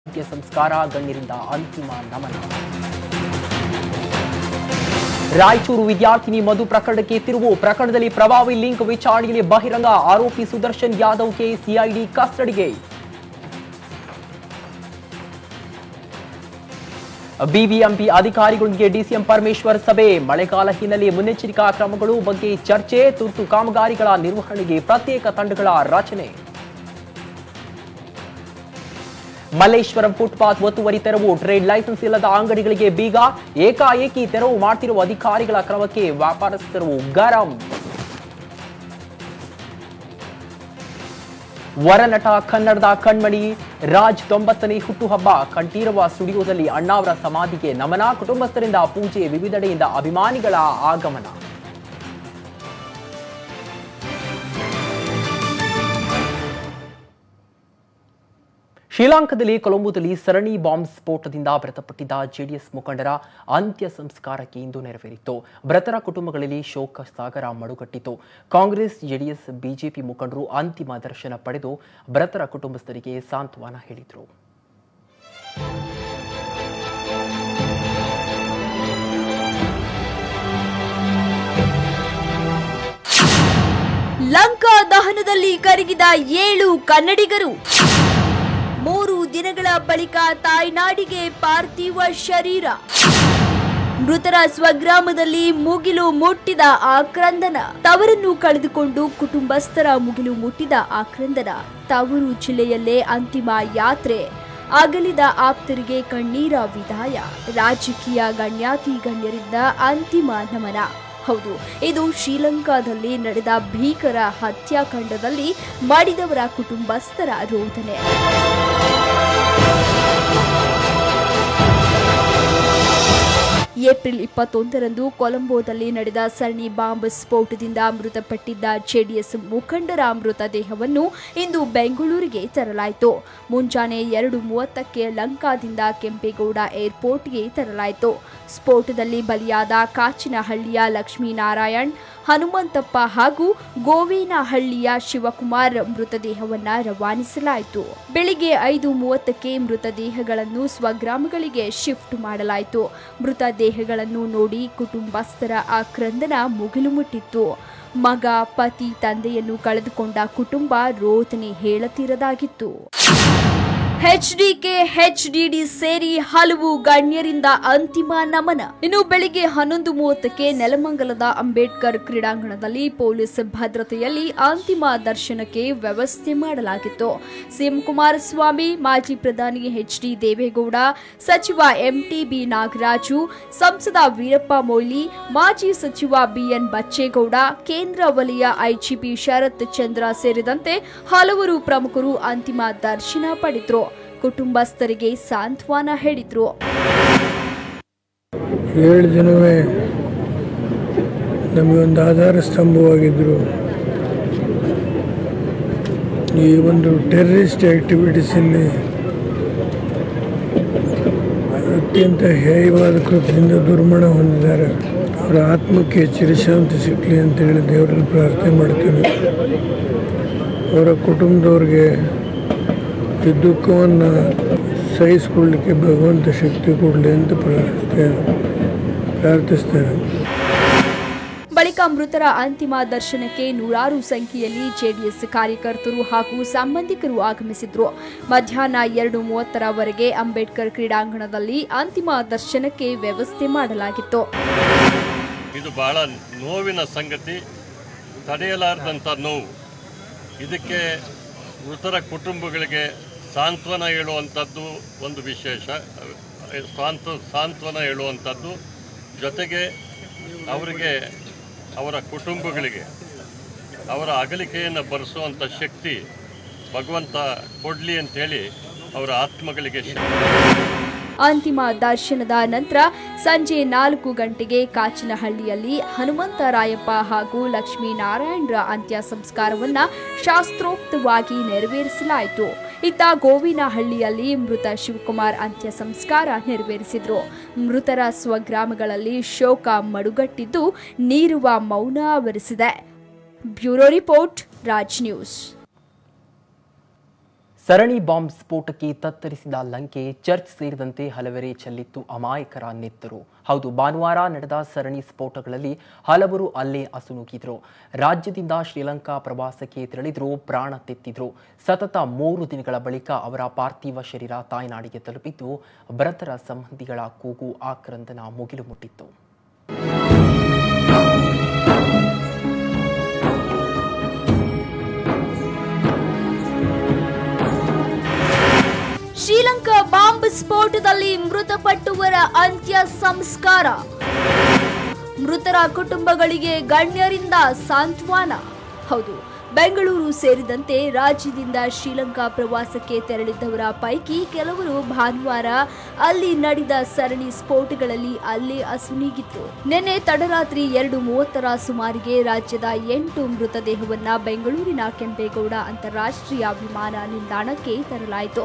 ಅಂತ್ಯ ಸಂಸ್ಕಾರ ಗಣ್ಯರಿಂದ ಅಂತಿಮ ನಮನ ರಾಯಚೂರು ವಿದ್ಯಾರ್ಥಿನಿ ಮಧು ಪ್ರಕರಣಕ್ಕೆ ತಿರುವು ಪ್ರಕರಣದಲ್ಲಿ ಪ್ರಭಾವಿ ಲಿಂಕ್ ವಿಚಾರಣೆಯಲ್ಲಿ ಬಹಿರಂಗ ಆರೋಪಿ ಸುದರ್ಶನ್ ಯಾದವ್ಗೆ ಸಿಐಡಿ ಕಸ್ಟಡಿಗೆ ಬಿಬಿಎಂಪಿ ಅಧಿಕಾರಿಗಳೊಂದಿಗೆ ಡಿಸಿಎಂ ಪರಮೇಶ್ವರ್ ಸಭೆ ಮಳೆಗಾಲ ಹಿನ್ನೆಲೆ ಮುನ್ನೆಚ್ಚರಿಕಾ ಕ್ರಮಗಳು ಬಗ್ಗೆ ಚರ್ಚೆ ತುರ್ತು ಕಾಮಗಾರಿಗಳ ನಿರ್ವಹಣೆಗೆ ಪ್ರತ್ಯೇಕ ತಂಡಗಳ ರಚನೆ ಮಲ್ಲೇಶ್ವರಂ ಫುಟ್ಪಾತ್ ಒತ್ತುವರಿ ತೆರವು ಟ್ರೇಡ್ ಲೈಸೆನ್ಸ್ ಇಲ್ಲದ ಅಂಗಡಿಗಳಿಗೆ ಬೀಗ ಏಕಾಏಕಿ ತೆರವು ಮಾಡ್ತಿರುವ ಅಧಿಕಾರಿಗಳ ಕ್ರಮಕ್ಕೆ ವ್ಯಾಪಾರಸ್ಥರು ಗರಂ ವರನಟ ಕನ್ನಡದ ಕಣ್ಮಣಿ ರಾಜ್ ತೊಂಬತ್ತನೇ ಹುಟ್ಟುಹಬ್ಬ ಕಂಠೀರವ ಸ್ಟುಡಿಯೋದಲ್ಲಿ ಅಣ್ಣಾವರ ಸಮಾಧಿಗೆ ನಮನ ಕುಟುಂಬಸ್ಥರಿಂದ ಪೂಜೆ ವಿವಿಧೆಡೆಯಿಂದ ಅಭಿಮಾನಿಗಳ ಆಗಮನ ಶ್ರೀಲಂಕಾದಲ್ಲಿ ಕೊಲಂಬೋದಲ್ಲಿ ಸರಣಿ ಬಾಂಬ್ ಸ್ಫೋಟದಿಂದ ಮೃತಪಟ್ಟಿದ್ದ ಜೆಡಿಎಸ್ ಮುಖಂಡರ ಅಂತ್ಯ ಸಂಸ್ಕಾರಕ್ಕೆ ಇಂದು ನೆರವೇರಿತು ಮೃತರ ಕುಟುಂಬಗಳಲ್ಲಿ ಶೋಕ ಸಾಗರ ಮಡುಗಟ್ಟಿತು ಕಾಂಗ್ರೆಸ್ ಜೆಡಿಎಸ್ ಬಿಜೆಪಿ ಮುಖಂಡರು ಅಂತಿಮ ದರ್ಶನ ಪಡೆದು ಮೃತರ ಕುಟುಂಬಸ್ಥರಿಗೆ ಸಾಂತ್ವನ ಹೇಳಿದರು ಲಂಕಾ ದಹನದಲ್ಲಿ ಕರಗಿದ ಏಳು ಕನ್ನಡಿಗರು ಮೂರು ದಿನಗಳ ಬಳಿಕ ತಾಯ್ನಾಡಿಗೆ ಪಾರ್ಥಿವ ಶರೀರ ಮೃತರ ಸ್ವಗ್ರಾಮದಲ್ಲಿ ಮುಗಿಲು ಮುಟ್ಟಿದ ಆಕ್ರಂದನ ತವರನ್ನು ಕಳೆದುಕೊಂಡು ಕುಟುಂಬಸ್ಥರ ಮುಗಿಲು ಮುಟ್ಟಿದ ಆಕ್ರಂದನ ತವರು ಜಿಲ್ಲೆಯಲ್ಲೇ ಅಂತಿಮ ಯಾತ್ರೆ ಅಗಲಿದ ಆಪ್ತರಿಗೆ ಕಣ್ಣೀರ ವಿದಾಯ ರಾಜಕೀಯ ಗಣ್ಯಾತಿ ಗಣ್ಯರಿಂದ ಅಂತಿಮ ನಮನ ಹೌದು ಇದು ಶ್ರೀಲಂಕಾದಲ್ಲಿ ನಡೆದ ಭೀಕರ ಹತ್ಯಾಕಾಂಡದಲ್ಲಿ ಮಾಡಿದವರ ಕುಟುಂಬಸ್ಥರ ರೋದನೆ ಏಪ್ರಿಲ್ ಇಪ್ಪತ್ತೊಂದರಂದು ಕೊಲಂಬೋದಲ್ಲಿ ನಡೆದ ಸರಣಿ ಬಾಂಬ್ ಸ್ಫೋಟದಿಂದ ಮೃತಪಟ್ಟಿದ್ದ ಜೆಡಿಎಸ್ ಮುಖಂಡರ ಮೃತದೇಹವನ್ನು ಇಂದು ಬೆಂಗಳೂರಿಗೆ ತರಲಾಯಿತು ಮುಂಜಾನೆ ಎರಡು ಮೂವತ್ತಕ್ಕೆ ಲಂಕಾದಿಂದ ಕೆಂಪೇಗೌಡ ಏರ್ಪೋರ್ಟ್ಗೆ ತರಲಾಯಿತು ಸ್ಫೋಟದಲ್ಲಿ ಬಲಿಯಾದ ಕಾಚಿನಹಳ್ಳಿಯ ಲಕ್ಷ್ಮೀನಾರಾಯಣ್ ಹನುಮಂತಪ್ಪ ಹಾಗೂ ಗೋವೇನಹಳ್ಳಿಯ ಶಿವಕುಮಾರ್ ಮೃತದೇಹವನ್ನ ರವಾನಿಸಲಾಯಿತು ಬೆಳಿಗ್ಗೆ ಐದು ಮೂವತ್ತಕ್ಕೆ ಮೃತದೇಹಗಳನ್ನು ಸ್ವಗ್ರಾಮಗಳಿಗೆ ಶಿಫ್ಟ್ ಮಾಡಲಾಯಿತು ಮೃತದೇಹಗಳನ್ನು ನೋಡಿ ಕುಟುಂಬಸ್ಥರ ಆಕ್ರಂದನ ಮುಗಿಲು ಮುಟ್ಟಿತ್ತು ಮಗ ಪತಿ ತಂದೆಯನ್ನು ಕಳೆದುಕೊಂಡ ಕುಟುಂಬ ರೋದನೆ ಹೇಳತೀರದಾಗಿತ್ತು ಎಚ್ಡಿಕೆ ಎಚ್ಡಿಡಿ ಸೇರಿ ಹಲವು ಗಣ್ಯರಿಂದ ಅಂತಿಮ ನಮನ ಇನ್ನು ಬೆಳಿಗ್ಗೆ ಹನ್ನೊಂದು ಮೂವತ್ತಕ್ಕೆ ನೆಲಮಂಗಲದ ಅಂಬೇಡ್ಕರ್ ಕ್ರೀಡಾಂಗಣದಲ್ಲಿ ಪೊಲೀಸ್ ಭದ್ರತೆಯಲ್ಲಿ ಅಂತಿಮ ದರ್ಶನಕ್ಕೆ ವ್ಯವಸ್ಥೆ ಮಾಡಲಾಗಿತ್ತು ಸಿಎಂ ಕುಮಾರಸ್ವಾಮಿ ಮಾಜಿ ಪ್ರಧಾನಿ ಎಚ್ ಡಿ ದೇವೇಗೌಡ ಸಚಿವ ಎಂಟಿಬಿ ನಾಗರಾಜು ಸಂಸದ ವೀರಪ್ಪ ಮೊಯ್ಲಿ ಮಾಜಿ ಸಚಿವ ಬಿಎನ್ ಬಚ್ಚೇಗೌಡ ಕೇಂದ್ರ ವಲಯ ಐಜಿಪಿ ಶರತ್ ಚಂದ್ರ ಸೇರಿದಂತೆ ಹಲವರು ಪ್ರಮುಖರು ಅಂತಿಮ ದರ್ಶನ ಪಡೆದ್ರು ಕುಟುಂಬಸ್ಥರಿಗೆ ಸಾಂತ್ವನ ಹೇಳಿದ್ರು ಏಳು ಜನವೇ ನಮಗೊಂದು ಆಧಾರ ಸ್ತಂಭವಾಗಿದ್ದರು ಈ ಒಂದು ಟೆರರಿಸ್ಟ್ ಆ್ಯಕ್ಟಿವಿಟೀಸಲ್ಲಿ ಅತ್ಯಂತ ಹೇಯವಾದ ಕೃತಿಯಿಂದ ದುರ್ಮರಣ ಹೊಂದಿದ್ದಾರೆ ಅವರ ಆತ್ಮಕ್ಕೆ ಚಿರಶಾಂತಿ ಸಿಕ್ಕಲಿ ಅಂತೇಳಿ ದೇವರಲ್ಲಿ ಪ್ರಾರ್ಥನೆ ಮಾಡ್ತೇನೆ ಅವರ ಕುಟುಂಬದವ್ರಿಗೆ ಈ ದುಃಖವನ್ನು ಸಹಿಸಿಕೊಳ್ಳಲಿಕ್ಕೆ ಭಗವಂತ ಶಕ್ತಿ ಕೊಡಲಿ ಅಂತ ಪ್ರಾರ್ಥನೆ ಪ್ರಾರ್ಥಿಸ್ತೇನೆ ಬಳಿಕ ಮೃತರ ಅಂತಿಮ ದರ್ಶನಕ್ಕೆ ನೂರಾರು ಸಂಖ್ಯೆಯಲ್ಲಿ ಜೆಡಿಎಸ್ ಕಾರ್ಯಕರ್ತರು ಹಾಗೂ ಸಂಬಂಧಿಕರು ಆಗಮಿಸಿದ್ರು ಮಧ್ಯಾಹ್ನ ಎರಡು ಮೂವತ್ತರವರೆಗೆ ಅಂಬೇಡ್ಕರ್ ಕ್ರೀಡಾಂಗಣದಲ್ಲಿ ಅಂತಿಮ ದರ್ಶನಕ್ಕೆ ವ್ಯವಸ್ಥೆ ಮಾಡಲಾಗಿತ್ತು ಇದು ಬಹಳ ನೋವಿನ ಸಂಗತಿ ತಡೆಯಲಾರದಂಥ ನೋವು ಇದಕ್ಕೆ ಮೃತರ ಕುಟುಂಬಗಳಿಗೆ ಸಾಂತ್ವನ ಹೇಳುವಂಥದ್ದು ಒಂದು ವಿಶೇಷ ಸಾಂತ್ವ ಸಾಂತ್ವನ ಹೇಳುವಂಥದ್ದು ಜೊತೆಗೆ ಅವರಿಗೆ ಅವರ ಕುಟುಂಬಗಳಿಗೆ ಅವರ ಅಗಲಿಕೆಯನ್ನು ಭರಿಸುವಂಥ ಶಕ್ತಿ ಭಗವಂತ ಕೊಡಲಿ ಅಂತೇಳಿ ಅವರ ಆತ್ಮಗಳಿಗೆ ಅಂತಿಮ ದರ್ಶನದ ನಂತರ ಸಂಜೆ ನಾಲ್ಕು ಗಂಟೆಗೆ ಕಾಚಿನಹಳ್ಳಿಯಲ್ಲಿ ಹನುಮಂತರಾಯಪ್ಪ ಹಾಗೂ ಲಕ್ಷ್ಮೀನಾರಾಯಣರ ಅಂತ್ಯ ಸಂಸ್ಕಾರವನ್ನ ಶಾಸ್ತ್ರೋಕ್ತವಾಗಿ ನೆರವೇರಿಸಲಾಯಿತು ಇತ್ತ ಗೋವಿನಹಳ್ಳಿಯಲ್ಲಿ ಮೃತ ಶಿವಕುಮಾರ್ ಅಂತ್ಯ ಸಂಸ್ಕಾರ ನೆರವೇರಿಸಿದ್ರು ಮೃತರ ಸ್ವಗ್ರಾಮಗಳಲ್ಲಿ ಶೋಕ ಮಡುಗಟ್ಟಿದ್ದು ನೀರುವ ಮೌನ ಆವರಿಸಿದೆ ಬ್ಯೂರೋ ರಿಪೋರ್ಟ್ ರಾಜ್ ನ್ಯೂಸ್ ಸರಣಿ ಬಾಂಬ್ ಸ್ಫೋಟಕ್ಕೆ ತತ್ತರಿಸಿದ ಲಂಕೆ ಚರ್ಚ್ ಸೇರಿದಂತೆ ಹಲವೆಡೆ ಚೆಲ್ಲಿತ್ತು ಅಮಾಯಕರ ನೆತ್ತರು ಹೌದು ಭಾನುವಾರ ನಡೆದ ಸರಣಿ ಸ್ಫೋಟಗಳಲ್ಲಿ ಹಲವರು ಅಲ್ಲೇ ಅಸುನೂಗಿದ್ರು ರಾಜ್ಯದಿಂದ ಶ್ರೀಲಂಕಾ ಪ್ರವಾಸಕ್ಕೆ ತೆರಳಿದ್ರು ಪ್ರಾಣ ತೆತ್ತಿದ್ರು ಸತತ ಮೂರು ದಿನಗಳ ಬಳಿಕ ಅವರ ಪಾರ್ಥಿವ ಶರೀರ ತಾಯ್ನಾಡಿಗೆ ತಲುಪಿದ್ದು ಭರತರ ಸಂಬಂಧಿಗಳ ಕೂಗು ಆಕ್ರಂದನ ಮುಗಿಲು ಮುಟ್ಟಿತ್ತು ಶ್ರೀಲಂಕಾ ಬಾಂಬ್ ಸ್ಫೋಟದಲ್ಲಿ ಮೃತಪಟ್ಟವರ ಅಂತ್ಯ ಸಂಸ್ಕಾರ ಮೃತರ ಕುಟುಂಬಗಳಿಗೆ ಗಣ್ಯರಿಂದ ಸಾಂತ್ವನ ಹೌದು ಬೆಂಗಳೂರು ಸೇರಿದಂತೆ ರಾಜ್ಯದಿಂದ ಶ್ರೀಲಂಕಾ ಪ್ರವಾಸಕ್ಕೆ ತೆರಳಿದ್ದವರ ಪೈಕಿ ಕೆಲವರು ಭಾನುವಾರ ಅಲ್ಲಿ ನಡೆದ ಸರಣಿ ಸ್ಫೋಟಗಳಲ್ಲಿ ಅಲ್ಲೇ ಅಸುನೀಗಿತ್ತು ನಿನ್ನೆ ತಡರಾತ್ರಿ ಎರಡು ಮೂವತ್ತರ ಸುಮಾರಿಗೆ ರಾಜ್ಯದ ಎಂಟು ಮೃತದೇಹವನ್ನ ಬೆಂಗಳೂರಿನ ಕೆಂಪೇಗೌಡ ಅಂತಾರಾಷ್ಟ್ರೀಯ ವಿಮಾನ ನಿಲ್ದಾಣಕ್ಕೆ ತರಲಾಯಿತು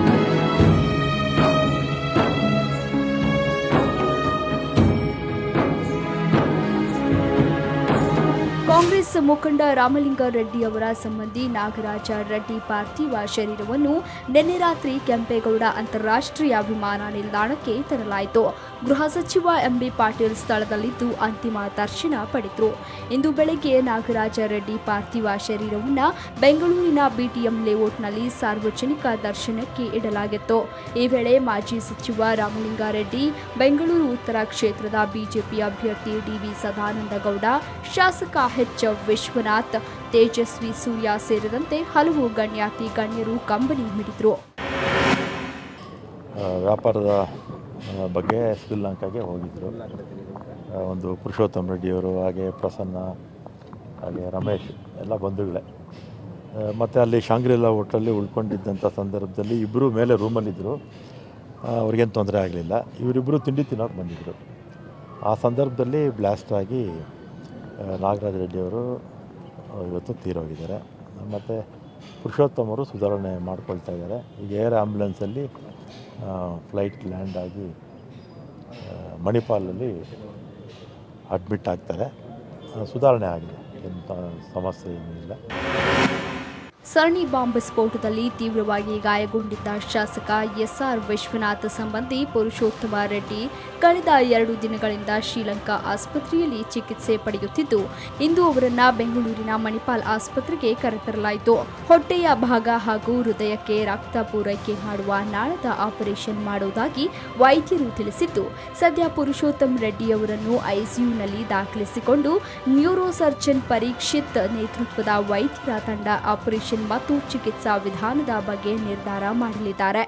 ಕಾಂಗ್ರೆಸ್ ಮುಖಂಡ ರಾಮಲಿಂಗ ರೆಡ್ಡಿ ಅವರ ಸಂಬಂಧಿ ನಾಗರಾಜ ರೆಡ್ಡಿ ಪಾರ್ಥಿವ ಶರೀರವನ್ನು ನಿನ್ನೆ ರಾತ್ರಿ ಕೆಂಪೇಗೌಡ ಅಂತಾರಾಷ್ಟ್ರೀಯ ವಿಮಾನ ನಿಲ್ದಾಣಕ್ಕೆ ತರಲಾಯಿತು ಗೃಹ ಸಚಿವ ಎಂಬಿ ಪಾಟೀಲ್ ಸ್ಥಳದಲ್ಲಿದ್ದು ಅಂತಿಮ ದರ್ಶನ ಪಡೆದರು ಇಂದು ಬೆಳಗ್ಗೆ ನಾಗರಾಜ ರೆಡ್ಡಿ ಪಾರ್ಥಿವ ಶರೀರವನ್ನು ಬೆಂಗಳೂರಿನ ಬಿಟಿಎಂ ಲೇಔಟ್ನಲ್ಲಿ ಸಾರ್ವಜನಿಕ ದರ್ಶನಕ್ಕೆ ಇಡಲಾಗಿತ್ತು ಈ ವೇಳೆ ಮಾಜಿ ಸಚಿವ ರಾಮಲಿಂಗಾರೆಡ್ಡಿ ಬೆಂಗಳೂರು ಉತ್ತರ ಕ್ಷೇತ್ರದ ಬಿಜೆಪಿ ಅಭ್ಯರ್ಥಿ ಡಿವಿ ಸದಾನಂದಗೌಡ ಶಾಸಕ ಎಚ್ ವಿಶ್ವನಾಥ್ ತೇಜಸ್ವಿ ಸೂರ್ಯ ಸೇರಿದಂತೆ ಹಲವು ಗಣ್ಯಾತಿ ಗಣ್ಯರು ಕಂಬನಿ ಮಿಡಿದ್ರು ಆ, ವ್ಯಾಪಾರದ ಆ, ಬಗ್ಗೆ ಶ್ರೀಲಂಕಾಗೆ ಹೋಗಿದ್ದರು ಆ, ಒಂದು ಪುರುಷೋತ್ತಮ್ ರೆಡ್ಡಿಯವರು ಹಾಗೆ ಪ್ರಸನ್ನ ಹಾಗೆ ರಮೇಶ್ ಎಲ್ಲ ಬಂಧುಗಳೇ ಮತ್ತು ಅಲ್ಲಿ ಶಾಂಗ್ರಿಲಾ ಹೋಟೆಲ್ಲಿ ಉಳ್ಕೊಂಡಿದ್ದಂಥ ಸಂದರ್ಭದಲ್ಲಿ ಇಬ್ಬರು ಮೇಲೆ ರೂಮಲ್ಲಿದ್ದರು ಅವ್ರಿಗೇನು ತೊಂದರೆ ಆಗಲಿಲ್ಲ ಇವರಿಬ್ಬರು ತಿಂಡಿ ತಿನ್ನೋಕೆ ಬಂದಿದ್ದರು ಆ ಸಂದರ್ಭದಲ್ಲಿ ಬ್ಲಾಸ್ಟ್ ಆಗಿ ಆ, ನಾಗರಾಜ ರೆಡ್ಡಿಯವರು ಆ, ಇವತ್ತು ತೀರೋಗಿದ್ದಾರೆ ಮತ್ತು ಪುರುಷೋತ್ತಮ್ ಅವರು ಸುಧಾರಣೆ ಮಾಡ್ಕೊಳ್ತಾ ಇದ್ದಾರೆ ಈಗ ಏರ್ ಆ್ಯಂಬುಲೆನ್ಸಲ್ಲಿ ಫ್ಲೈಟ್ ಲ್ಯಾಂಡ್ ಆಗಿ ಆ, ಮಣಿಪಾಲಲ್ಲಿ ಅಡ್ಮಿಟ್ ಆಗ್ತಾರೆ ಆ, ಸುಧಾರಣೆ ಆಗಿದೆ ಎಂಥ ಸಮಸ್ಯೆ ಏನೂ ಇಲ್ಲ ಸರಣಿ ಬಾಂಬ್ ಸ್ಫೋಟದಲ್ಲಿ ತೀವ್ರವಾಗಿ ಗಾಯಗೊಂಡಿದ್ದ ಶಾಸಕ ಎಸ್ಆರ್ ವಿಶ್ವನಾಥ್ ಸಂಬಂಧಿ ಪುರುಷೋತ್ತಮ ರೆಡ್ಡಿ ಕಳೆದ ಎರಡು ದಿನಗಳಿಂದ ಶ್ರೀಲಂಕಾ ಆಸ್ಪತ್ರೆಯಲ್ಲಿ ಚಿಕಿತ್ಸೆ ಪಡೆಯುತ್ತಿದ್ದು ಇಂದು ಅವರನ್ನ ಬೆಂಗಳೂರಿನ ಮಣಿಪಾಲ್ ಆಸ್ಪತ್ರೆಗೆ ಕರೆತರಲಾಯಿತು ಹೊಟ್ಟೆಯ ಭಾಗ ಹಾಗೂ ಹೃದಯಕ್ಕೆ ರಕ್ತ ಪೂರೈಕೆ ಮಾಡುವ ನಾಳದ ಆಪರೇಷನ್ ಮಾಡುವುದಾಗಿ ವೈದ್ಯರು ತಿಳಿಸಿದ್ದು ಸದ್ಯ ಪುರುಷೋತ್ತಮ್ ರೆಡ್ಡಿ ಅವರನ್ನು ಐಸಿಯುನಲ್ಲಿ ದಾಖಲಿಸಿಕೊಂಡು ನ್ಯೂರೋ ಸರ್ಜನ್ ಪರೀಕ್ಷಿತ್ ನೇತೃತ್ವದ ವೈದ್ಯರ ತಂಡ ಆಪರೇಷನ್ ಮತ್ತು ಚಿಕಿತ್ಸಾ ವಿಧಾನದ ಬಗ್ಗೆ ನಿರ್ಧಾರ ಮಾಡಲಿದ್ದಾರೆ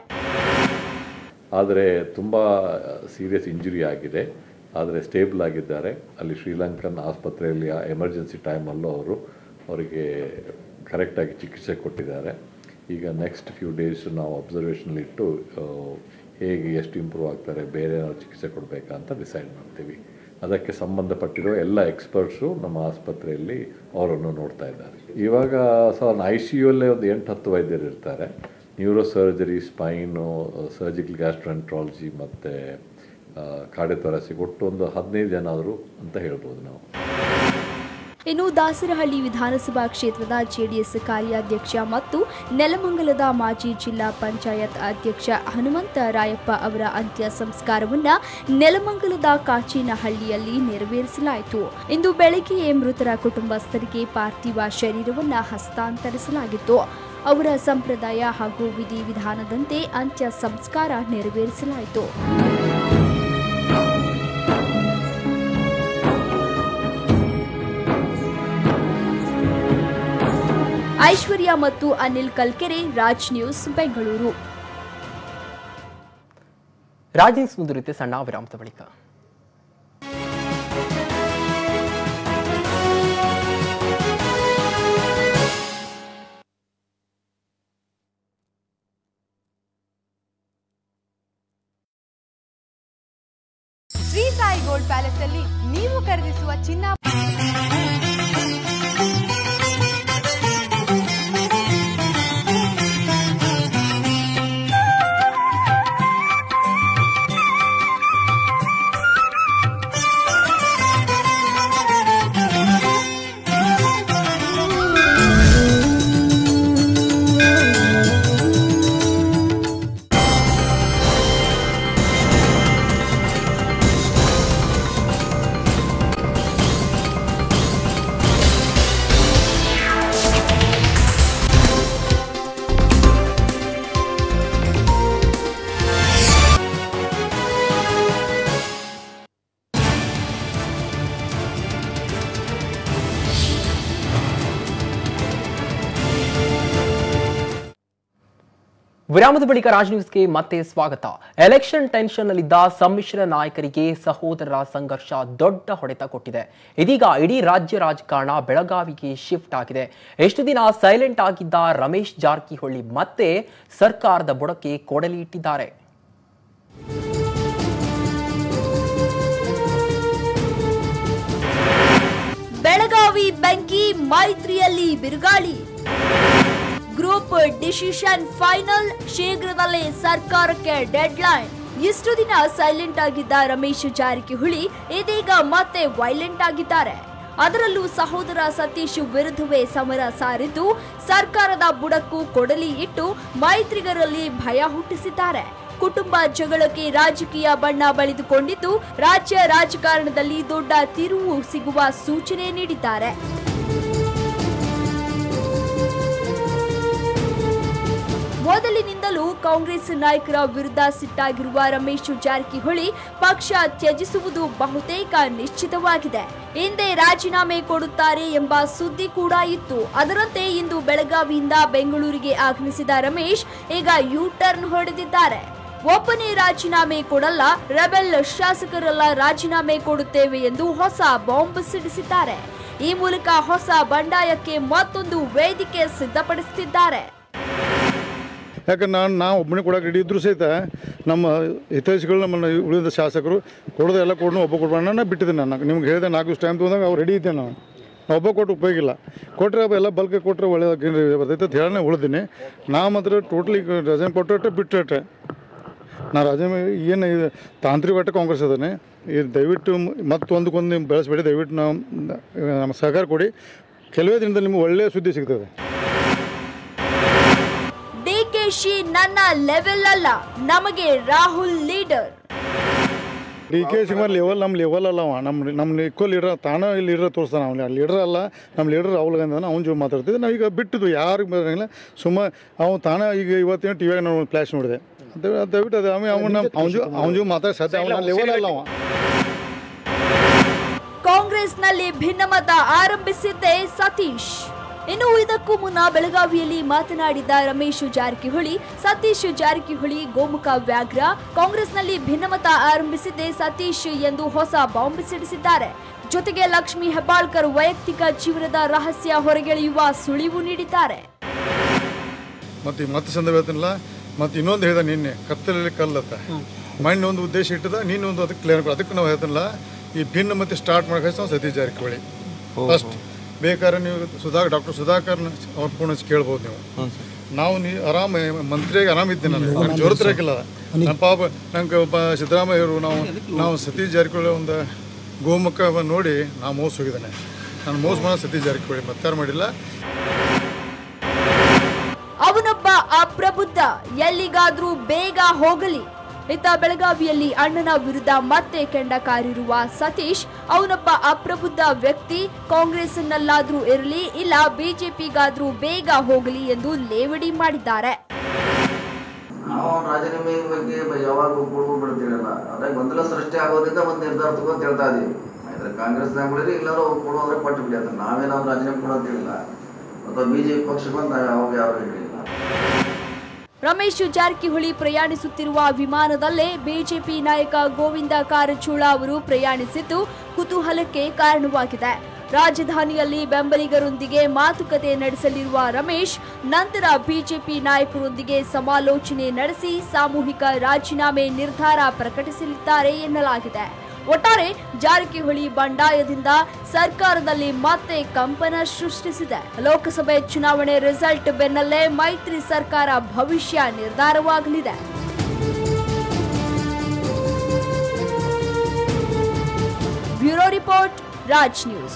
ಆದರೆ ತುಂಬ ಸೀರಿಯಸ್ ಇಂಜುರಿ ಆಗಿದೆ ಆದರೆ ಸ್ಟೇಬಲ್ ಆಗಿದ್ದಾರೆ ಅಲ್ಲಿ ಶ್ರೀಲಂಕನ್ ಆಸ್ಪತ್ರೆಯಲ್ಲಿ ಆ ಎಮರ್ಜೆನ್ಸಿ ಟೈಮಲ್ಲೂ ಅವರು ಅವರಿಗೆ ಕರೆಕ್ಟಾಗಿ ಚಿಕಿತ್ಸೆ ಕೊಟ್ಟಿದ್ದಾರೆ ಈಗ ನೆಕ್ಸ್ಟ್ ಫ್ಯೂ ಡೇಸ್ ನಾವು ಅಬ್ಸರ್ವೇಷನಲ್ಲಿಟ್ಟು ಹೇಗೆ ಎಷ್ಟು ಇಂಪ್ರೂವ್ ಆಗ್ತಾರೆ ಬೇರೆ ಏನಾದ್ರು ಚಿಕಿತ್ಸೆ ಕೊಡಬೇಕಾ ಅಂತ ಡಿಸೈಡ್ ಮಾಡ್ತೀವಿ ಅದಕ್ಕೆ ಸಂಬಂಧಪಟ್ಟಿರೋ ಎಲ್ಲ ಎಕ್ಸ್ಪರ್ಟ್ಸು ನಮ್ಮ ಆಸ್ಪತ್ರೆಯಲ್ಲಿ ಅವರನ್ನು ನೋಡ್ತಾ ಇದ್ದಾರೆ ಇವಾಗ ಸೊ ಐ ಸಿ ಯುಲ್ಲೇ ಒಂದು ಎಂಟು ಹತ್ತು ವೈದ್ಯರು ಇರ್ತಾರೆ neuro surgery spine surgical gastroenterology ಮತ್ತು ಕಾರ್ಡಿಯೋಥೊರಾಸಿಕ್ ಒಟ್ಟು ಒಂದು ಹದಿನೈದು ಜನ ಆದರು ಅಂತ ಹೇಳ್ಬೋದು ನಾವು ಇನ್ನು ದಾಸರಹಳ್ಳಿ ವಿಧಾನಸಭಾ ಕ್ಷೇತ್ರದ ಜೆಡಿಎಸ್ ಕಾರ್ಯಾಧ್ಯಕ್ಷ ಮತ್ತು ನೆಲಮಂಗಲದ ಮಾಜಿ ಜಿಲ್ಲಾ ಪಂಚಾಯತ್ ಅಧ್ಯಕ್ಷ ಹನುಮಂತ ರಾಯಪ್ಪ ಅವರ ಅಂತ್ಯ ಸಂಸ್ಕಾರವನ್ನ ನೆಲಮಂಗಲದ ಕಾಚಿನಹಳ್ಳಿಯಲ್ಲಿ ನೆರವೇರಿಸಲಾಯಿತು ಇಂದು ಬೆಳಗ್ಗೆಯೇ ಮೃತರ ಕುಟುಂಬಸ್ಥರಿಗೆ ಪಾರ್ಥಿವ ಶರೀರವನ್ನ ಹಸ್ತಾಂತರಿಸಲಾಗಿತ್ತು ಅವರ ಸಂಪ್ರದಾಯ ಹಾಗೂ ವಿಧಿವಿಧಾನದಂತೆ ಅಂತ್ಯ ಸಂಸ್ಕಾರ ನೆರವೇರಿಸಲಾಯಿತು ಐಶ್ವರ್ಯ ಮತ್ತು ಅನಿಲ್ ಕಲ್ಕೆರೆ ರಾಜ್ ನ್ಯೂಸ್ ಬೆಂಗಳೂರು ರಾಜೇಶ್ ಮುಂದುವರಿತೆ ಸಣ್ಣ ವಿರಾಮದ ಬಳಿಕ ಶ್ರೀ ಸಾಯಿ ಗೋಲ್ಡ್ ಪ್ಯಾಲೇಸ್ ಅಲ್ಲಿ ನೀವು ಖರೀದಿಸುವ ಚಿನ್ನ ವಿರಾಮದ ಬಳಿಕ ರಾಜ್ ನ್ಯೂಸ್ಗೆ ಮತ್ತೆ ಸ್ವಾಗತ ಎಲೆಕ್ಷನ್ ಟೆನ್ಷನ್ ನಲ್ಲಿದ್ದ ಸಮ್ಮಿಶ್ರ ನಾಯಕರಿಗೆ ಸಹೋದರರ ಸಂಘರ್ಷ ದೊಡ್ಡ ಹೊಡೆತ ಕೊಟ್ಟಿದೆ ಇದೀಗ ಇಡೀ ರಾಜ್ಯ ರಾಜಕಾರಣ ಬೆಳಗಾವಿಗೆ ಶಿಫ್ಟ್ ಆಗಿದೆ ಎಷ್ಟು ದಿನ ಸೈಲೆಂಟ್ ಆಗಿದ್ದ ರಮೇಶ್ ಜಾರಕಿಹೊಳಿ ಮತ್ತೆ ಸರ್ಕಾರದ ಬುಡಕ್ಕೆ ಕೊಡಲಿ ಇಟ್ಟಿದ್ದಾರೆ ಬೆಳಗಾವಿ ಬೆಂಕಿ ಮೈತ್ರಿಯಲ್ಲಿ ಬಿರುಗಾಳಿ ಗ್ರೂಪ್ ಡಿಸಿಷನ್ ಫೈನಲ್ ಶೀಘ್ರದಲ್ಲೇ ಸರ್ಕಾರಕ್ಕೆ ಡೆಡ್ಲೈನ್ ಇಷ್ಟು ದಿನ ಸೈಲೆಂಟ್ ಆಗಿದ್ದ ರಮೇಶ್ ಜಾರಕಿಹೊಳಿ ಇದೀಗ ಮತ್ತೆ ವೈಲೆಂಟ್ ಆಗಿದ್ದಾರೆ ಅದರಲ್ಲೂ ಸಹೋದರ ಸತೀಶ್ ವಿರುದ್ಧವೇ ಸಮರ ಸಾರಿದ್ದು ಸರ್ಕಾರದ ಬುಡಕ್ಕೂ ಕೊಡಲಿ ಇಟ್ಟು ಮೈತ್ರಿಗರಲ್ಲಿ ಭಯ ಹುಟ್ಟಿಸಿದ್ದಾರೆ ಕುಟುಂಬ ಜಗಳಕ್ಕೆ ರಾಜಕೀಯ ಬಣ್ಣ ಬಳಿದುಕೊಂಡಿದ್ದು ರಾಜ್ಯ ರಾಜಕಾರಣದಲ್ಲಿ ದೊಡ್ಡ ತಿರುವು ಸಿಗುವ ಸೂಚನೆ ನೀಡಿದ್ದಾರೆ ಮೊದಲಿನಿಂದಲೂ ಕಾಂಗ್ರೆಸ್ ನಾಯಕರ ವಿರುದ್ಧ ಸಿಟ್ಟಾಗಿರುವ ರಮೇಶ್ ಜಾರಕಿಹೊಳಿ ಪಕ್ಷ ತ್ಯಜಿಸುವುದು ಬಹುತೇಕ ನಿಶ್ಚಿತವಾಗಿದೆ ಹಿಂದೆ ರಾಜೀನಾಮೆ ಕೊಡುತ್ತಾರೆ ಎಂಬ ಸುದ್ದಿ ಕೂಡ ಇತ್ತು ಅದರಂತೆ ಇಂದು ಬೆಳಗಾವಿಯಿಂದ ಬೆಂಗಳೂರಿಗೆ ಆಗಮಿಸಿದ ರಮೇಶ್ ಈಗ ಯೂ ಟರ್ನ್ ಹೊಡೆದಿದ್ದಾರೆ ಒಬ್ಬನೇ ರಾಜೀನಾಮೆ ಕೊಡಲ್ಲ ರೆಬೆಲ್ ಶಾಸಕರೆಲ್ಲ ರಾಜೀನಾಮೆ ಕೊಡುತ್ತೇವೆ ಎಂದು ಹೊಸ ಬಾಂಬ್ ಸಿಡಿಸಿದ್ದಾರೆ ಈ ಮೂಲಕ ಹೊಸ ಬಂಡಾಯಕ್ಕೆ ಮತ್ತೊಂದು ವೇದಿಕೆ ಸಿದ್ಧಪಡಿಸುತ್ತಿದ್ದಾರೆ ಯಾಕಂದ್ರೆ ನಾನು ನಾವು ಒಬ್ಬನೇ ಕೊಡೋಕೆ ರೆಡಿ ಇದ್ರೂ ಸಹಿತ ನಮ್ಮ ಹಿತೈಷಿಗಳು ನಮ್ಮನ್ನು ಉಳಿದ ಶಾಸಕರು ಕೊಡೋದು ಎಲ್ಲ ಕೊಡೋಣ ಒಬ್ಬ ಕೊಡ್ಬೇಡ ನಾನು ಬಿಟ್ಟಿದ್ದೆ ನಾನು ನಿಮ್ಗೆ ಹೇಳಿದೆ ನಾಲ್ಕು ದಿವಸ ಟೈಮ್ ತೊಗೊಂಡಾಗ ಅವ್ರು ರೆಡಿ ಇದ್ದೆ ನಾನು ನಾವು ಒಬ್ಬ ಕೊಟ್ಟು ಉಪಯೋಗ ಇಲ್ಲ ಕೊಟ್ಟರೆ ಎಲ್ಲ ಬಲ್ಕೆ ಕೊಟ್ಟರೆ ಒಳ್ಳೆಯದಾಗಿ ಬರ್ತೈತೆ ಅಂತ ಹೇಳನೇ ಉಳಿದೀನಿ ನಾ ಮಾತ್ರ ಟೋಟ್ಲಿ ರಜೆ ಕೊಟ್ಟರೆ ಬಿಟ್ಟರೆ ನಾ ರಾಜ ಏನು ಇದು ತಾಂತ್ರಿಕ ಒಟ್ಟು ಕಾಂಗ್ರೆಸ್ ಅದಾನೆ ಇದು ದಯವಿಟ್ಟು ಮತ್ತೊಂದಕ್ಕೊಂದು ನೀವು ಬೆಳೆಸಬೇಡಿ ದಯವಿಟ್ಟು ನಾವು ನಮ್ಮ ಸಹಕಾರ ಕೊಡಿ ಕೆಲವೇ ದಿನದಲ್ಲಿ ನಿಮ್ಗೆ ಒಳ್ಳೆಯ ಸುದ್ದಿ ಸಿಗ್ತದೆ ಡಿಕೆಶಿ ನನ್ನ ಲೆವೆಲ್ ಅಲ್ಲ ನಮಗೆ ರಾಹುಲ್ ಲೀಡರ್ ಡಿ ಕೆ ಶಿವಕುಮಾರ್ ಲೆವೆಲ್ ನಮ್ಮ ಲೆವೆಲ್ ಅಲ್ಲ ಅವ ನಮ್ಮ ನಮ್ಮ ಈಕ್ವಲ್ ಲೀಡರ್ ತಾನ ಇಲ್ಲಿ ಲೀಡರ್ ತೋರಿಸ್ತಾನೆ ಅವ್ನು ಲೀಡರ್ ಅಲ್ಲ ನಮ್ಮ ಲೀಡರ್ ರಾಹುಲ್ ಗಾಂಧಿ ಅವ್ನ ಜೊ ಮಾತಾಡ್ತಿದ್ದೆ ನಾವು ಈಗ ಬಿಟ್ಟಿದ್ದು ಯಾರಿಗೆ ಬರೋಂಗಿಲ್ಲ ಸುಮ್ಮ ಅವ್ನು ತಾನ ಈಗ ಇವತ್ತೇನು ಟಿ ವಿಯಾಗ ನಾವು ಫ್ಲ್ಯಾಶ್ ನೋಡಿದೆ ಅದು ದಯವಿಟ್ಟು ಅದು ಅವನು ಅವನ ಅವ್ನ ಜೊ ಅವ್ನ ಜೊ ಮಾತಾಡಿ ಸಾಧ್ಯ ಅವನ ಲೆವೆಲ್ ಅಲ್ಲ ಅವ ಕಾಂಗ್ರೆಸ್ನಲ್ಲಿ ಭಿನ್ನಮತ ಆರಂಭಿಸಿದ್ದೆ ಸತೀಶ್ ಇನ್ನು ಇದಕ್ಕೂ ಮುನ್ನ ಬೆಳಗಾವಿಯಲ್ಲಿ ಮಾತನಾಡಿದ ರಮೇಶ್ ಜಾರಕಿಹೊಳಿ ಸತೀಶ್ ಜಾರಕಿಹೊಳಿ ಗೋಮುಖ ವ್ಯಾಘ್ರ ಕಾಂಗ್ರೆಸ್ನಲ್ಲಿ ಭಿನ್ನಮತ ಆರಂಭಿಸಿದ್ದೆ ಸತೀಶ್ ಎಂದು ಹೊಸ ಬಾಂಬ್ ಸಿಡಿಸಿದ್ದಾರೆ ಜೊತೆಗೆ ಲಕ್ಷ್ಮಿ ಹೆಬ್ಬಾಳ್ಕರ್ ವೈಯಕ್ತಿಕ ಜೀವನದ ರಹಸ್ಯ ಹೊರಗೆಳೆಯುವ ಸುಳಿವು ನೀಡಿದ್ದಾರೆ ಮತ್ತು ಈ ಮತ್ತೆ ಸಂದರ್ಭ ಹೇಳ್ತೀನಲ್ಲ ಮತ್ತು ಇನ್ನೊಂದು ಹೇಳ್ದ ನಿನ್ನೆ ಕತ್ತಲಲ್ಲಿ ಕಲ್ಲತ್ತ ಮಣ್ಣು ಒಂದು ಉದ್ದೇಶ ಇಟ್ಟದ ನೀನು ಒಂದು ಅದಕ್ಕೆ ಕ್ಲಿಯರ್ ಅದಕ್ಕೆ ನಾವು ಹೇಳ್ತೀನಲ್ಲ ಈ ಭಿನ್ನ ಮತ್ತೆ ಸ್ಟಾರ್ಟ್ ಮಾಡೋಕೆ ನಾವು ಸತೀಶ್ ಜಾರಕಿಹೊಳಿ ಫಸ್ಟ್ ಬೇಕಾದ್ರೆ ನೀವು ಸುಧಾ ಡಾಕ್ಟರ್ ಸುಧಾಕರ್ನ ಅವ್ರ ಫೋನ್ ಹಚ್ಚಿ ಕೇಳ್ಬೋದು ನೀವು ನಾವು ನೀ ಆರಾಮ ಮಂತ್ರಿಯಾಗಿ ಆರಾಮಿದ್ದೀನಿ ನಾನು ನಂಗೆ ಜೋರು ತಿರಕಿಲ್ಲ ನನ್ನ ಪಾಪ ನಂಗೆ ಒಬ್ಬ ಸಿದ್ದರಾಮಯ್ಯವರು ನಾವು ನಾವು ಸತೀಶ್ ಜಾರಕಿಹೊಳಿ ಒಂದು ಗೋಮುಖ ನೋಡಿ ನಾ ಮೋಸ ಹೋಗಿದ್ದಾನೆ ನಾನು ಮೋಸ ಮಾಡೋ ಸತೀಶ್ ಜಾರಕಿಹೊಳಿ ಮತ್ತಾರು ಮಾಡಿಲ್ಲ ಅವನೊಬ್ಬ ಅಪ್ರಬುದ್ಧ ಎಲ್ಲಿಗಾದ್ರೂ ಬೇಗ ಹೋಗಲಿ ಇತ್ತ ಬೆಳಗಾವಿಯಲ್ಲಿ ಅಣ್ಣನ ವಿರುದ್ಧ ಮತ್ತೆ ಕೆಂಡ ಕಾರಿರುವ ಸತೀಶ್ ಅವನೊಬ್ಬ ಅಪ್ರಬುದ್ಧ ವ್ಯಕ್ತಿ ಕಾಂಗ್ರೆಸ್ನಲ್ಲಾದ್ರೂ ಇರಲಿ ಇಲ್ಲ ಬಿಜೆಪಿಗಾದ್ರೂ ಬೇಗ ಹೋಗಲಿ ಎಂದು ಲೇವಡಿ ಮಾಡಿದ್ದಾರೆ ನಾವು ರಾಜೀನಾಮೆ ಬಗ್ಗೆ ಬ- ಯಾವಾಗ ಕೊಡ್ಬೋದು ಬಿಡ್ತೀರಲ್ಲ ಅದೇ ಗೊಂದಲ ಸೃಷ್ಟಿ ಆಗೋದ್ರಿಂದ ಒಂದು ನಿರ್ಧಾರ ತಗೊಂಡು ಹೇಳ್ತಾ ಇದೀವಿ ಆಯ್ತು ಕಾಂಗ್ರೆಸ್ನಾಗ ಬಿಡಿರಿ ಎಲ್ಲರೂ ಕೊಡೋದ್ರೆ ಕೊಟ್ಟು ಬಿಡಿ ಅಂತ ನಾವೇನಾದ್ರು ರಾಜೀನಾಮೆ ಕೊಡೋದು ಹೇಳಿಲ್ಲ ಅಥವಾ ಬಿಜೆಪಿ ಪಕ್ಷಕ್ಕೆ ಬಂದು ನಾವು ಯಾವಾಗ ಯಾರು ಹೇಳಿಲ್ಲ ರಮೇಶ್ ಜಾರಕಿಹೊಳಿ ಪ್ರಯಾಣಿಸುತ್ತಿರುವ ವಿಮಾನದಲ್ಲೇ ಬಿಜೆಪಿ ನಾಯಕ ಗೋವಿಂದ ಕಾರಜೋಳ ಅವರು ಪ್ರಯಾಣಿಸಿದ್ದು ಕುತೂಹಲಕ್ಕೆ ಕಾರಣವಾಗಿದೆ ರಾಜಧಾನಿಯಲ್ಲಿ ಬೆಂಬಲಿಗರೊಂದಿಗೆ ಮಾತುಕತೆ ನಡೆಸಲಿರುವ ರಮೇಶ್ ನಂತರ ಬಿಜೆಪಿ ನಾಯಕರೊಂದಿಗೆ ಸಮಾಲೋಚನೆ ನಡೆಸಿ ಸಾಮೂಹಿಕ ರಾಜೀನಾಮೆ ನಿರ್ಧಾರ ಪ್ರಕಟಿಸಲಿದ್ದಾರೆ ಎನ್ನಲಾಗಿದೆ ಒಟ್ಟಾರೆ ಜಾರಕಿಹೊಳಿ ಬಂಡಾಯದಿಂದ ಸರ್ಕಾರದಲ್ಲಿ ಮತ್ತೆ ಕಂಪನ ಸೃಷ್ಟಿಸಿದೆ ಲೋಕಸಭೆ ಚುನಾವಣೆ ರಿಸಲ್ಟ್ ಬೆನ್ನಲ್ಲೇ ಮೈತ್ರಿ ಸರ್ಕಾರ ಭವಿಷ್ಯ ನಿರ್ಧಾರವಾಗಲಿದೆ bureau report Raj news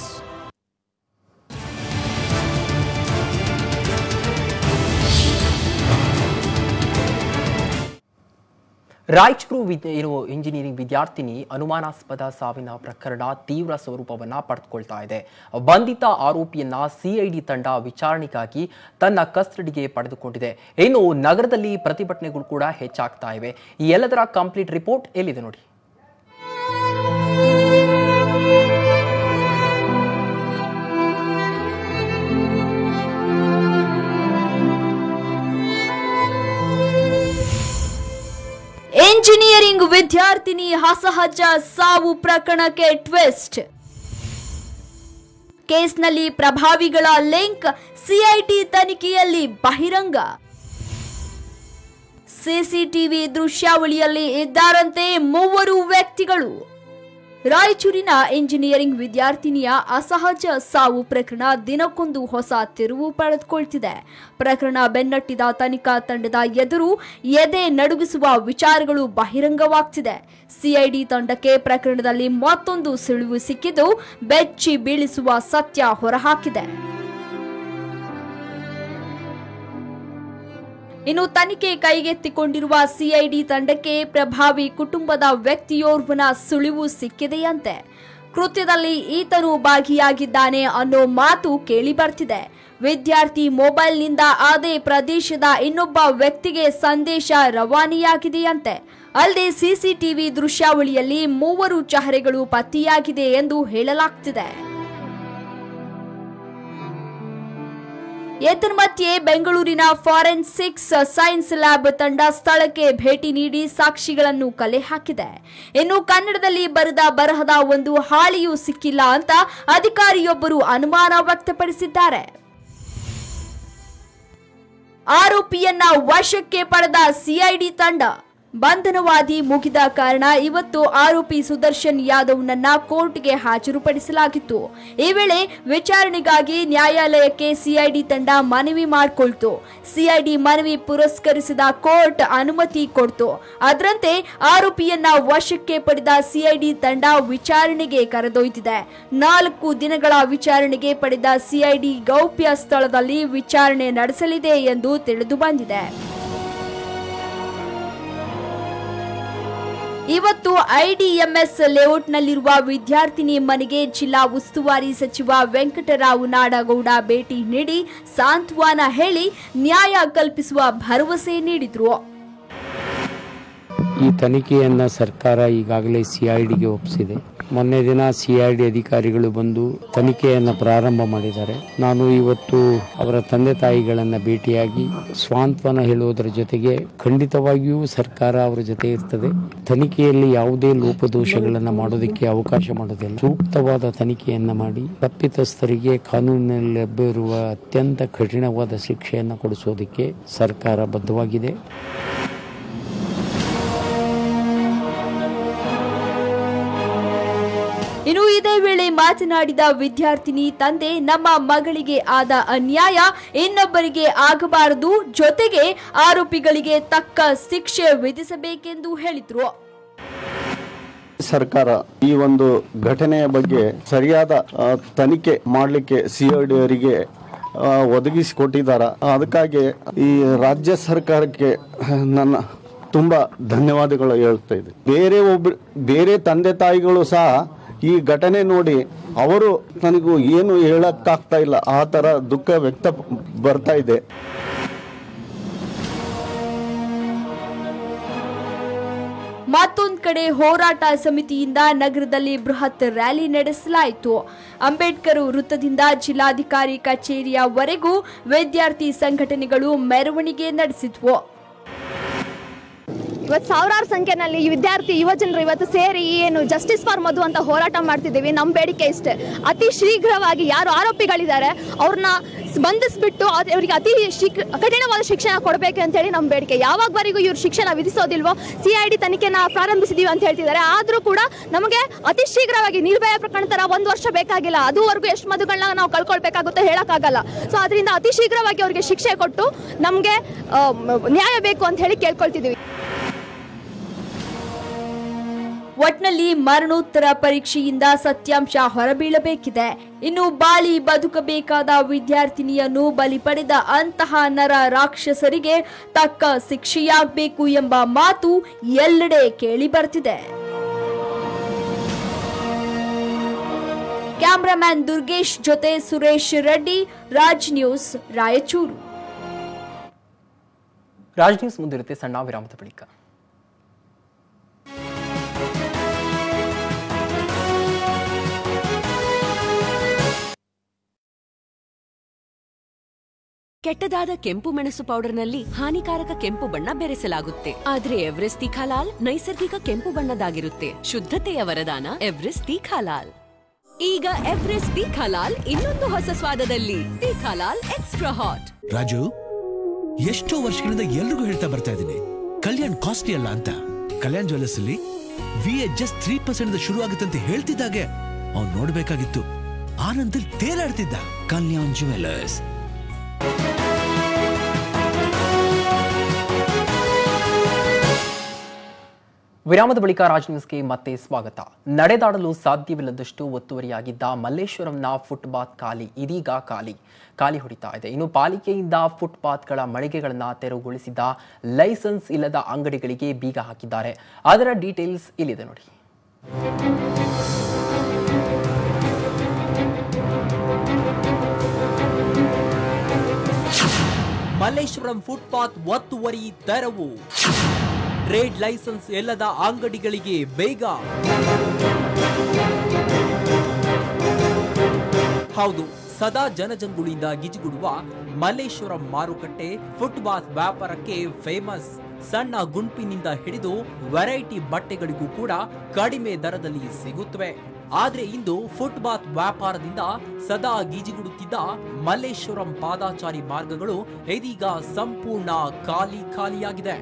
Raichur ವಿದ್- ಇರುವ ಇಂಜಿನಿಯರಿಂಗ್ ವಿದ್ಯಾರ್ಥಿನಿ ಅನುಮಾನಾಸ್ಪದ ಸಾವಿನ ಪ್ರಕರಣ ತೀವ್ರ ಸ್ವರೂಪವನ್ನ ಪಡೆದುಕೊಳ್ತಾ ಇದೆ ಬಂಧಿತ ಆರೋಪಿಯನ್ನ ಸಿಐಡಿ ತಂಡ ವಿಚಾರಣೆಗಾಗಿ ತನ್ನ ಕಸ್ಟಡಿಗೆ ಪಡೆದುಕೊಂಡಿದೆ ಇನ್ನು ನಗರದಲ್ಲಿ ಪ್ರತಿಭಟನೆಗಳು ಕೂಡ ಹೆಚ್ಚಾಗ್ತಾ ಇವೆ ಈ ಎಲ್ಲದರ ಕಂಪ್ಲೀಟ್ ರಿಪೋರ್ಟ್ ಎಲ್ಲಿದೆ ನೋಡಿ ಇಂಜಿನಿಯರಿಂಗ್ ವಿದ್ಯಾರ್ಥಿನಿ ಅಸಹಜ ಸಾವು ಪ್ರಕರಣಕ್ಕೆ ಟ್ವಿಸ್ಟ್ ಕೇಸ್ನಲ್ಲಿ ಪ್ರಭಾವಿಗಳ ಲಿಂಕ್ ಸಿಐಟಿ ತನಿಖೆಯಲ್ಲಿ ಬಹಿರಂಗ ಸಿಸಿಟಿವಿ ದೃಶ್ಯಾವಳಿಯಲ್ಲಿ ಇದ್ದಾರಂತೆ ಮೂವರು ವ್ಯಕ್ತಿಗಳು ರಾಯಚೂರಿನ ಇಂಜಿನಿಯರಿಂಗ್ ವಿದ್ಯಾರ್ಥಿನಿಯ ಅಸಹಜ ಸಾವು ಪ್ರಕರಣ ದಿನಕ್ಕೊಂದು ಹೊಸ ತಿರುವು ಪಡೆದುಕೊಳ್ತಿದೆ ಪ್ರಕರಣ ಬೆನ್ನಟ್ಟಿದ ತನಿಖಾ ತಂಡದ ಎದುರು ಎದೆ ನಡುಗಿಸುವ ವಿಚಾರಗಳು ಬಹಿರಂಗವಾಗ್ತಿದೆ ಸಿಐಡಿ ತಂಡಕ್ಕೆ ಪ್ರಕರಣದಲ್ಲಿ ಮತ್ತೊಂದು ಸುಳಿವು ಸಿಕ್ಕಿದ್ದು ಬೆಚ್ಚಿ ಬೀಳಿಸುವ ಸತ್ಯ ಹೊರಹಾಕಿದೆ ಇನ್ನು ತನಿಖೆ ಕೈಗೆತ್ತಿಕೊಂಡಿರುವ ಸಿಐಡಿ ತಂಡಕ್ಕೆ ಪ್ರಭಾವಿ ಕುಟುಂಬದ ವ್ಯಕ್ತಿಯೋರ್ವನ ಸುಳಿವು ಸಿಕ್ಕಿದೆಯಂತೆ ಕೃತ್ಯದಲ್ಲಿ ಈತನು ಭಾಗಿಯಾಗಿದ್ದಾನೆ ಅನ್ನೋ ಮಾತು ಕೇಳಿ ಬರ್ತಿದೆ ವಿದ್ಯಾರ್ಥಿ ಮೊಬೈಲ್ನಿಂದ ಅದೇ ಪ್ರದೇಶದ ಇನ್ನೊಬ್ಬ ವ್ಯಕ್ತಿಗೆ ಸಂದೇಶ ರವಾನೆಯಾಗಿದೆಯಂತೆ ಅಲ್ಲದೆ ಸಿಸಿಟಿವಿ ದೃಶ್ಯಾವಳಿಯಲ್ಲಿ ಮೂವರು ಚಹರೆಗಳು ಪತ್ತೆಯಾಗಿದೆ ಎಂದು ಹೇಳಲಾಗ್ತಿದೆ ಏತನ್ಮಧ್ಯೆ ಬೆಂಗಳೂರಿನ ಫಾರೆನ್ಸಿಕ್ಸ್ ಸೈನ್ಸ್ ಲ್ಯಾಬ್ ತಂಡ ಸ್ಥಳಕ್ಕೆ ಭೇಟಿ ನೀಡಿ ಸಾಕ್ಷಿಗಳನ್ನು ಕಲೆ ಹಾಕಿದೆ ಇನ್ನು ಕನ್ನಡದಲ್ಲಿ ಬರೆದ ಬರಹದ ಒಂದು ಹಾಳೆಯೂ ಸಿಕ್ಕಿಲ್ಲ ಅಂತ ಅಧಿಕಾರಿಯೊಬ್ಬರು ಅನುಮಾನ ವ್ಯಕ್ತಪಡಿಸಿದ್ದಾರೆ ಆರೋಪಿಯನ್ನ ವಶಕ್ಕೆ ಪಡೆದ ಸಿಐಡಿ ತಂಡ ಬಂಧನವಾದಿ ಮುಗಿದ ಕಾರಣ ಇವತ್ತು ಆರೋಪಿ ಸುದರ್ಶನ್ ಯಾದವ್ನನ್ನ ಕೋರ್ಟ್ಗೆ ಹಾಜರುಪಡಿಸಲಾಗಿತ್ತು ಈ ವೇಳೆ ವಿಚಾರಣೆಗಾಗಿ ನ್ಯಾಯಾಲಯಕ್ಕೆ ಸಿಐಡಿ ತಂಡ ಮನವಿ ಮಾಡಿಕೊಳ್ತು ಸಿಐಡಿ ಮನವಿ ಪುರಸ್ಕರಿಸಿದ ಕೋರ್ಟ್ ಅನುಮತಿ ಕೊಡ್ತು ಅದರಂತೆ ಆರೋಪಿಯನ್ನ ವಶಕ್ಕೆ ಪಡೆದ ಸಿಐಡಿ ತಂಡ ವಿಚಾರಣೆಗೆ ಕರೆದೊಯ್ದಿದೆ ನಾಲ್ಕು ದಿನಗಳ ವಿಚಾರಣೆಗೆ ಪಡೆದ ಸಿಐಡಿ ಗೌಪ್ಯ ಸ್ಥಳದಲ್ಲಿ ವಿಚಾರಣೆ ನಡೆಸಲಿದೆ ಎಂದು ತಿಳಿದು ಬಂದಿದೆ ಇವತ್ತು ಐಡಿಎಂಎಸ್ ಲೇಔಟ್ನಲ್ಲಿರುವ ವಿದ್ಯಾರ್ಥಿನಿ ಮನೆಗೆ ಜಿಲ್ಲಾ ಉಸ್ತುವಾರಿ ಸಚಿವ ವೆಂಕಟರಾವ್ ನಾಡಗೌಡ ಭೇಟಿ ನೀಡಿ ಸಾಂತ್ವನ ಹೇಳಿ ನ್ಯಾಯ ಕಲ್ಪಿಸುವ ಭರವಸೆ ನೀಡಿದ್ರು ಈ ತನಿಖೆಯನ್ನ ಸರ್ಕಾರ ಈಗಾಗಲೇ ಸಿಐಡಿಗೆ ಒಪ್ಪಿಸಿದೆ ಮೊನ್ನೆ ದಿನ ಸಿಐಡಿ ಅಧಿಕಾರಿಗಳು ಬಂದು ತನಿಖೆಯನ್ನ ಪ್ರಾರಂಭ ಮಾಡಿದ್ದಾರೆ ನಾನು ಇವತ್ತು ಅವರ ತಂದೆ ತಾಯಿಗಳನ್ನ ಭೇಟಿಯಾಗಿ ಸ್ವಾಂತ್ವನ ಹೇಳುವುದರ ಜೊತೆಗೆ ಖಂಡಿತವಾಗಿಯೂ ಸರ್ಕಾರ ಅವರ ಜೊತೆ ಇರ್ತದೆ ತನಿಖೆಯಲ್ಲಿ ಯಾವುದೇ ಲೋಪದೋಷಗಳನ್ನ ಮಾಡೋದಕ್ಕೆ ಅವಕಾಶ ಮಾಡೋದಿಲ್ಲ ಸೂಕ್ತವಾದ ತನಿಖೆಯನ್ನ ಮಾಡಿ ತಪ್ಪಿತಸ್ಥರಿಗೆ ಕಾನೂನಿನಲ್ಲಿ ಲಭ್ಯ ಇರುವ ಅತ್ಯಂತ ಕಠಿಣವಾದ ಶಿಕ್ಷೆಯನ್ನು ಕೊಡಿಸೋದಕ್ಕೆ ಸರ್ಕಾರ ಬದ್ಧವಾಗಿದೆ ಇನ್ನು ಇದೇ ವೇಳೆ ಮಾತನಾಡಿದ ವಿದ್ಯಾರ್ಥಿನಿ ತಂದೆ ನಮ್ಮ ಮಗಳಿಗೆ ಆದ ಅನ್ಯಾಯ ಇನ್ನೊಬ್ಬರಿಗೆ ಆಗಬಾರದು ಜೊತೆಗೆ ಆರೋಪಿಗಳಿಗೆ ತಕ್ಕ ಶಿಕ್ಷೆ ವಿಧಿಸಬೇಕೆಂದು ಹೇಳಿದ್ರು ಸರ್ಕಾರ ಈ ಒಂದು ಘಟನೆಯ ಬಗ್ಗೆ ಸರಿಯಾದ ಆ, ತನಿಖೆ ಮಾಡಲಿಕ್ಕೆ ಸಿಐಡಿ ಅವರಿಗೆ ಒದಗಿಸಿಕೊಟ್ಟಿದ್ದಾರೆ ಅದಕ್ಕಾಗಿ ಈ ರಾಜ್ಯ ಸರ್ಕಾರಕ್ಕೆ ನನ್ನ ತುಂಬಾ ಧನ್ಯವಾದಗಳು ಹೇಳ್ತಾ ಇದೆ ಬೇರೆ ಒಬ್ಬ ಬೇರೆ ತಂದೆ ತಾಯಿಗಳು ಸಹ ಈ ಘಟನೆ ನೋಡಿ ಅವರು ನನಗೂ ಏನು ಹೇಳಕ್ಕಾಗ್ತಾ ಇಲ್ಲ ಆ ತರ ದುಃಖ ವ್ಯಕ್ತ ಬರ್ತಾ ಇದೆ ಮತ್ತೊಂದ್ ಕಡೆ ಹೋರಾಟ ಸಮಿತಿಯಿಂದ ನಗರದಲ್ಲಿ ಬೃಹತ್ ರ್ಯಾಲಿ ನಡೆಸಲಾಯಿತು ಅಂಬೇಡ್ಕರ್ ವೃತ್ತದಿಂದ ಜಿಲ್ಲಾಧಿಕಾರಿ ಕಚೇರಿಯವರೆಗೂ ವಿದ್ಯಾರ್ಥಿ ಸಂಘಟನೆಗಳು ಮೆರವಣಿಗೆ ನಡೆಸಿದ್ವು ಇವತ್ತು ಸಾವಿರಾರು ಸಂಖ್ಯೆನಲ್ಲಿ ಈ ವಿದ್ಯಾರ್ಥಿ ಯುವಜನರು ಇವತ್ತು ಸೇರಿ ಏನು ಜಸ್ಟಿಸ್ ಫಾರ್ ಮಧು ಅಂತ ಹೋರಾಟ ಮಾಡ್ತಿದ್ದೀವಿ ನಮ್ಮ ಬೇಡಿಕೆ ಇಷ್ಟೇ ಅತಿ ಶೀಘ್ರವಾಗಿ ಯಾರು ಆರೋಪಿಗಳಿದ್ದಾರೆ ಅವ್ರನ್ನ ಬಂಧಿಸ್ಬಿಟ್ಟು ಅದ್- ಅವರಿಗೆ ಅತಿ ಶೀಘ್ರ ಕಠಿಣವಾದ ಶಿಕ್ಷಣ ಕೊಡಬೇಕು ಅಂತ ಹೇಳಿ ನಮ್ಮ ಬೇಡಿಕೆ ಯಾವಾಗವರೆಗೂ ಇವ್ರು ಶಿಕ್ಷಣ ವಿಧಿಸೋದಿಲ್ವೋ ಸಿ ಐ ಡಿ ತನಿಖೆನ ಪ್ರಾರಂಭಿಸಿದೀವಿ ಅಂತ ಹೇಳ್ತಿದ್ದಾರೆ ಆದರೂ ಕೂಡ ನಮಗೆ ಅತಿ ಶೀಘ್ರವಾಗಿ ನಿರ್ಭಯ ಪ್ರಕರಣ ತರ ಒಂದು ವರ್ಷ ಬೇಕಾಗಿಲ್ಲ ಅದುವರೆಗೂ ಎಷ್ಟು ಮದುಗಳನ್ನ ನಾವು ಕಳ್ಕೊಳ್ಬೇಕಾಗುತ್ತೋ ಹೇಳಕ್ಕಾಗಲ್ಲ ಸೊ ಅದರಿಂದ ಅತಿ ಶೀಘ್ರವಾಗಿ ಅವರಿಗೆ ಶಿಕ್ಷೆ ಕೊಟ್ಟು ನಮಗೆ ನ್ಯಾಯ ಬೇಕು ಅಂತ ಹೇಳಿ ಕೇಳ್ಕೊಳ್ತಿದ್ದೀವಿ ಒಟ್ನಲ್ಲಿ ಮರಣೋತ್ತರ ಪರೀಕ್ಷೆಯಿಂದ ಸತ್ಯಾಂಶ ಹೊರಬೀಳಬೇಕಿದೆ ಇನ್ನು ಬಾಳಿ ಬದುಕಬೇಕಾದ ವಿದ್ಯಾರ್ಥಿನಿಯನ್ನು ಬಲಿ ಪಡೆದ ಅಂತಹ ನರ ರಾಕ್ಷಸರಿಗೆ ತಕ್ಕ ಶಿಕ್ಷೆಯಾಗಬೇಕು ಎಂಬ ಮಾತು ಎಲ್ಲೆಡೆ ಕೇಳಿ ಬರ್ತಿದೆ ಕ್ಯಾಮ್ರಾಮ್ಯಾನ್ ದುರ್ಗೇಶ್ ಜೊತೆ ಸುರೇಶ್ ರೆಡ್ಡಿ ರಾಜ್ ನ್ಯೂಸ್ ರಾಯಚೂರು ರಾಜ್ ನ್ಯೂಸ್ ಮುಂದಿರುತ್ತೆ ಸಣ್ಣ ವಿರಾಮದ ಬಳಿಕ ಕೆಟ್ಟದಾದ ಕೆಂಪು ಮೆಣಸು ಪೌಡರ್ನಲ್ಲಿ ಹಾನಿಕಾರಕ ಕೆಂಪು ಬಣ್ಣ ಬೆರೆಸಲಾಗುತ್ತೆ ಆದ್ರೆ ಎವರೆಸ್ಟ್ ತೀಖಾಲಾಲ್ ನೈಸರ್ಗಿಕ ಕೆಂಪು ಬಣ್ಣದಾಗಿರುತ್ತೆ ಶುದ್ಧತೆಯ ವರದಾನ ಎವರೆಸ್ಟ್ ತೀಖಾಲಾಲ್ ಈಗ ಎವರೆಸ್ಟ್ ತೀಖಾಲಾಲ್ ಇನ್ನೊಂದು ಹೊಸ ಸ್ವಾದದಲ್ಲಿ ತೀಖಾಲಾಲ್ ಎಕ್ಸ್ಟ್ರಾ ಹಾಟ್ ರಾಜು ಎಷ್ಟೋ ವರ್ಷಗಳಿಂದ ಎಲ್ರಿಗೂ ಹೇಳ್ತಾ ಬರ್ತಾ ಇದ್ದೀನಿ ಕಲ್ಯಾಣ್ ಕಾಸ್ಟ್ಲಿ ಅಲ್ಲ ಅಂತ ಕಲ್ಯಾಣ್ ಜ್ಯುವೆಲ್ಲರ್ಸ್ ಅಲ್ಲಿ V A just three percent ಶುರು ಆಗುತ್ತೆ ಅಂತ ಹೇಳ್ತಿದ್ದಾಗೆ ಅವ್ನು ನೋಡ್ಬೇಕಾಗಿತ್ತು ಆನಂದಲ್ಲಿ ತೇಲಾಡ್ತಿದ್ದ ಕಲ್ಯಾಣ್ ಜ್ಯುವೆಲ್ಲರ್ಸ್ ವಿರಾಮದ ಬಳಿಕ ರಾಜ್ ನ್ಯೂಸ್ಗೆ ಮತ್ತೆ ಸ್ವಾಗತ ನಡೆದಾಡಲು ಸಾಧ್ಯವಿಲ್ಲದಷ್ಟು ಒತ್ತುವರಿಯಾಗಿದ್ದ ಮಲ್ಲೇಶ್ವರಂನ ಫುಟ್ಪಾತ್ ಖಾಲಿ ಇದೀಗ ಖಾಲಿ ಖಾಲಿ ಹೊಡಿತಾ ಇದೆ ಇನ್ನು ಪಾಲಿಕೆಯಿಂದ ಫುಟ್ಪಾತ್ಗಳ ಮಳಿಗೆಗಳನ್ನು ತೆರವುಗೊಳಿಸಿದ್ದ ಲೈಸೆನ್ಸ್ ಇಲ್ಲದ ಅಂಗಡಿಗಳಿಗೆ ಬೀಗ ಹಾಕಿದ್ದಾರೆ ಅದರ ಡೀಟೇಲ್ಸ್ ಇಲ್ಲಿದೆ ನೋಡಿ ಮಲ್ಲೇಶ್ವರಂ ಫುಟ್ಪಾತ್ ಒತ್ತುವರಿ ತೆರವು ಟ್ರೇಡ್ ಲೈಸೆನ್ಸ್ ಇಲ್ಲದ ಅಂಗಡಿಗಳಿಗೆ ಬೇಗ ಹೌದು ಸದಾ ಜನಜಂಗುಳಿಯಿಂದ ಗಿಜಿಗುಡುವ ಮಲ್ಲೇಶ್ವರಂ ಮಾರುಕಟ್ಟೆ ಫುಟ್ಪಾತ್ ವ್ಯಾಪಾರಕ್ಕೆ ಫೇಮಸ್ ಸಣ್ಣ ಗುಂಪಿನಿಂದ ಹಿಡಿದು ವೆರೈಟಿ ಬಟ್ಟೆಗಳಿಗೂ ಕೂಡ ಕಡಿಮೆ ದರದಲ್ಲಿ ಸಿಗುತ್ತವೆ ಆದ್ರೆ ಇಂದು ಫುಟ್ಪಾತ್ ವ್ಯಾಪಾರದಿಂದ ಸದಾ ಗೀಜಿಗುಡುತ್ತಿದ್ದ ಮಲ್ಲೇಶ್ವರಂ ಪಾದಾಚಾರಿ ಮಾರ್ಗಗಳು ಇದೀಗ ಸಂಪೂರ್ಣ ಖಾಲಿ ಖಾಲಿಯಾಗಿದೆ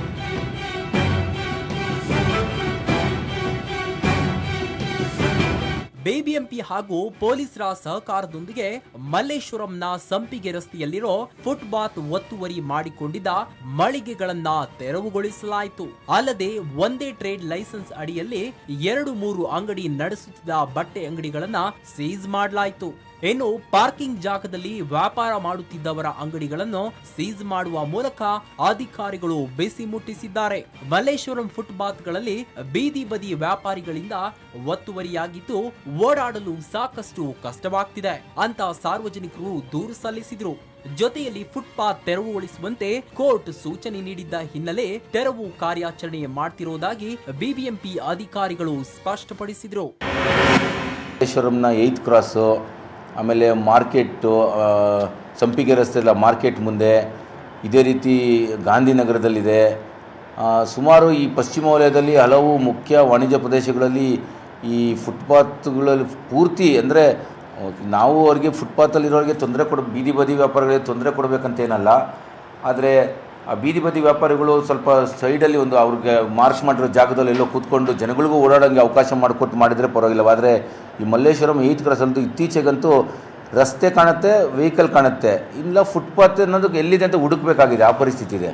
ಬಿಬಿಎಂಪಿ ಹಾಗೂ ಪೊಲೀಸರ ಸಹಕಾರದೊಂದಿಗೆ ಮಲ್ಲೇಶ್ವರಂನ ಸಂಪಿಗೆ ರಸ್ತೆಯಲ್ಲಿರೋ ಫುಟ್ಪಾತ್ ಒತ್ತುವರಿ ಮಾಡಿಕೊಂಡಿದ್ದ ಮಳಿಗೆಗಳನ್ನ ತೆರವುಗೊಳಿಸಲಾಯಿತು ಅಲ್ಲದೆ ಒಂದೇ ಟ್ರೇಡ್ ಲೈಸೆನ್ಸ್ ಅಡಿಯಲ್ಲಿ ಎರಡು ಮೂರು ಅಂಗಡಿ ನಡೆಸುತ್ತಿದ್ದ ಬಟ್ಟೆ ಅಂಗಡಿಗಳನ್ನ ಸೀಸ್ ಮಾಡಲಾಯಿತು ಇನ್ನು ಪಾರ್ಕಿಂಗ್ ಜಾಗದಲ್ಲಿ ವ್ಯಾಪಾರ ಮಾಡುತ್ತಿದ್ದವರ ಅಂಗಡಿಗಳನ್ನು ಸೀಸ್ ಮಾಡುವ ಮೂಲಕ ಅಧಿಕಾರಿಗಳು ಬಿಸಿ ಮುಟ್ಟಿಸಿದ್ದಾರೆ ಮಲ್ಲೇಶ್ವರಂ ಫುಟ್ಪಾತ್ಗಳಲ್ಲಿ ಬೀದಿ ಬದಿ ವ್ಯಾಪಾರಿಗಳಿಂದ ಒತ್ತುವರಿಯಾಗಿದ್ದು ಓಡಾಡಲು ಸಾಕಷ್ಟು ಕಷ್ಟವಾಗ್ತಿದೆ ಅಂತ ಸಾರ್ವಜನಿಕರು ದೂರು ಸಲ್ಲಿಸಿದ್ರು ಜೊತೆಯಲ್ಲಿ ಫುಟ್ಪಾತ್ ತೆರವುಗೊಳಿಸುವಂತೆ ಕೋರ್ಟ್ ಸೂಚನೆ ನೀಡಿದ್ದ ಹಿನ್ನೆಲೆ ತೆರವು ಕಾರ್ಯಾಚರಣೆ ಮಾಡ್ತಿರೋದಾಗಿ ಬಿಬಿಎಂಪಿ ಅಧಿಕಾರಿಗಳು ಸ್ಪಷ್ಟಪಡಿಸಿದ್ರು ಮಲ್ಲೇಶ್ವರಂನ ಏಯ್ತ್ ಕ್ರಾಸು ಆಮೇಲೆ ಮಾರ್ಕೆಟು ಆ, ಸಂಪಿಗೆ ರಸ್ತೆಲ್ಲ ಮಾರ್ಕೆಟ್ ಮುಂದೆ ಇದೇ ರೀತಿ ಗಾಂಧಿನಗರದಲ್ಲಿದೆ ಆ, ಸುಮಾರು ಈ ಪಶ್ಚಿಮ ವಲಯದಲ್ಲಿ ಹಲವು ಮುಖ್ಯ ವಾಣಿಜ್ಯ ಪ್ರದೇಶಗಳಲ್ಲಿ ಈ ಫುಟ್ಪಾತ್ಗಳಲ್ಲಿ ಪೂರ್ತಿ ಅಂದರೆ ನಾವು ಅವ್ರಿಗೆ ಫುಟ್ಪಾತಲ್ಲಿರೋರಿಗೆ ತೊಂದರೆ ಕೊಡ ಬೀದಿ ಬದಿ ವ್ಯಾಪಾರಿಗಳಿಗೆ ತೊಂದರೆ ಕೊಡಬೇಕಂತೇನಲ್ಲ ಆದರೆ ಆ ಬೀದಿ ಬದಿ ವ್ಯಾಪಾರಿಗಳು ಸ್ವಲ್ಪ ಸೈಡಲ್ಲಿ ಒಂದು ಅವ್ರಿಗೆ ಮಾರ್ಕ್ ಮಾಡಿರೋ ಜಾಗದಲ್ಲಿ ಎಲ್ಲೋ ಕೂತ್ಕೊಂಡು ಜನಗಳಿಗೂ ಓಡಾಡೋಂಗೆ ಅವಕಾಶ ಮಾಡಿಕೊಟ್ಟು ಮಾಡಿದರೆ ಪರವಾಗಿಲ್ಲ ಆದರೆ ಈ ಮಲ್ಲೇಶ್ವರಂ ಏಯ್ತ್ ಕ್ರಾಸ್ ಅಂತೂ ಇತ್ತೀಚೆಗಂತೂ ರಸ್ತೆ ಕಾಣುತ್ತೆ ವೆಹಿಕಲ್ ಕಾಣುತ್ತೆ ಇಲ್ಲ ಫುಟ್ಪಾತ್ ಅನ್ನೋದು ಎಲ್ಲಿದೆ ಅಂತ ಹುಡುಕ್ಬೇಕಾಗಿದೆ ಆ ಪರಿಸ್ಥಿತಿ ಇದೆ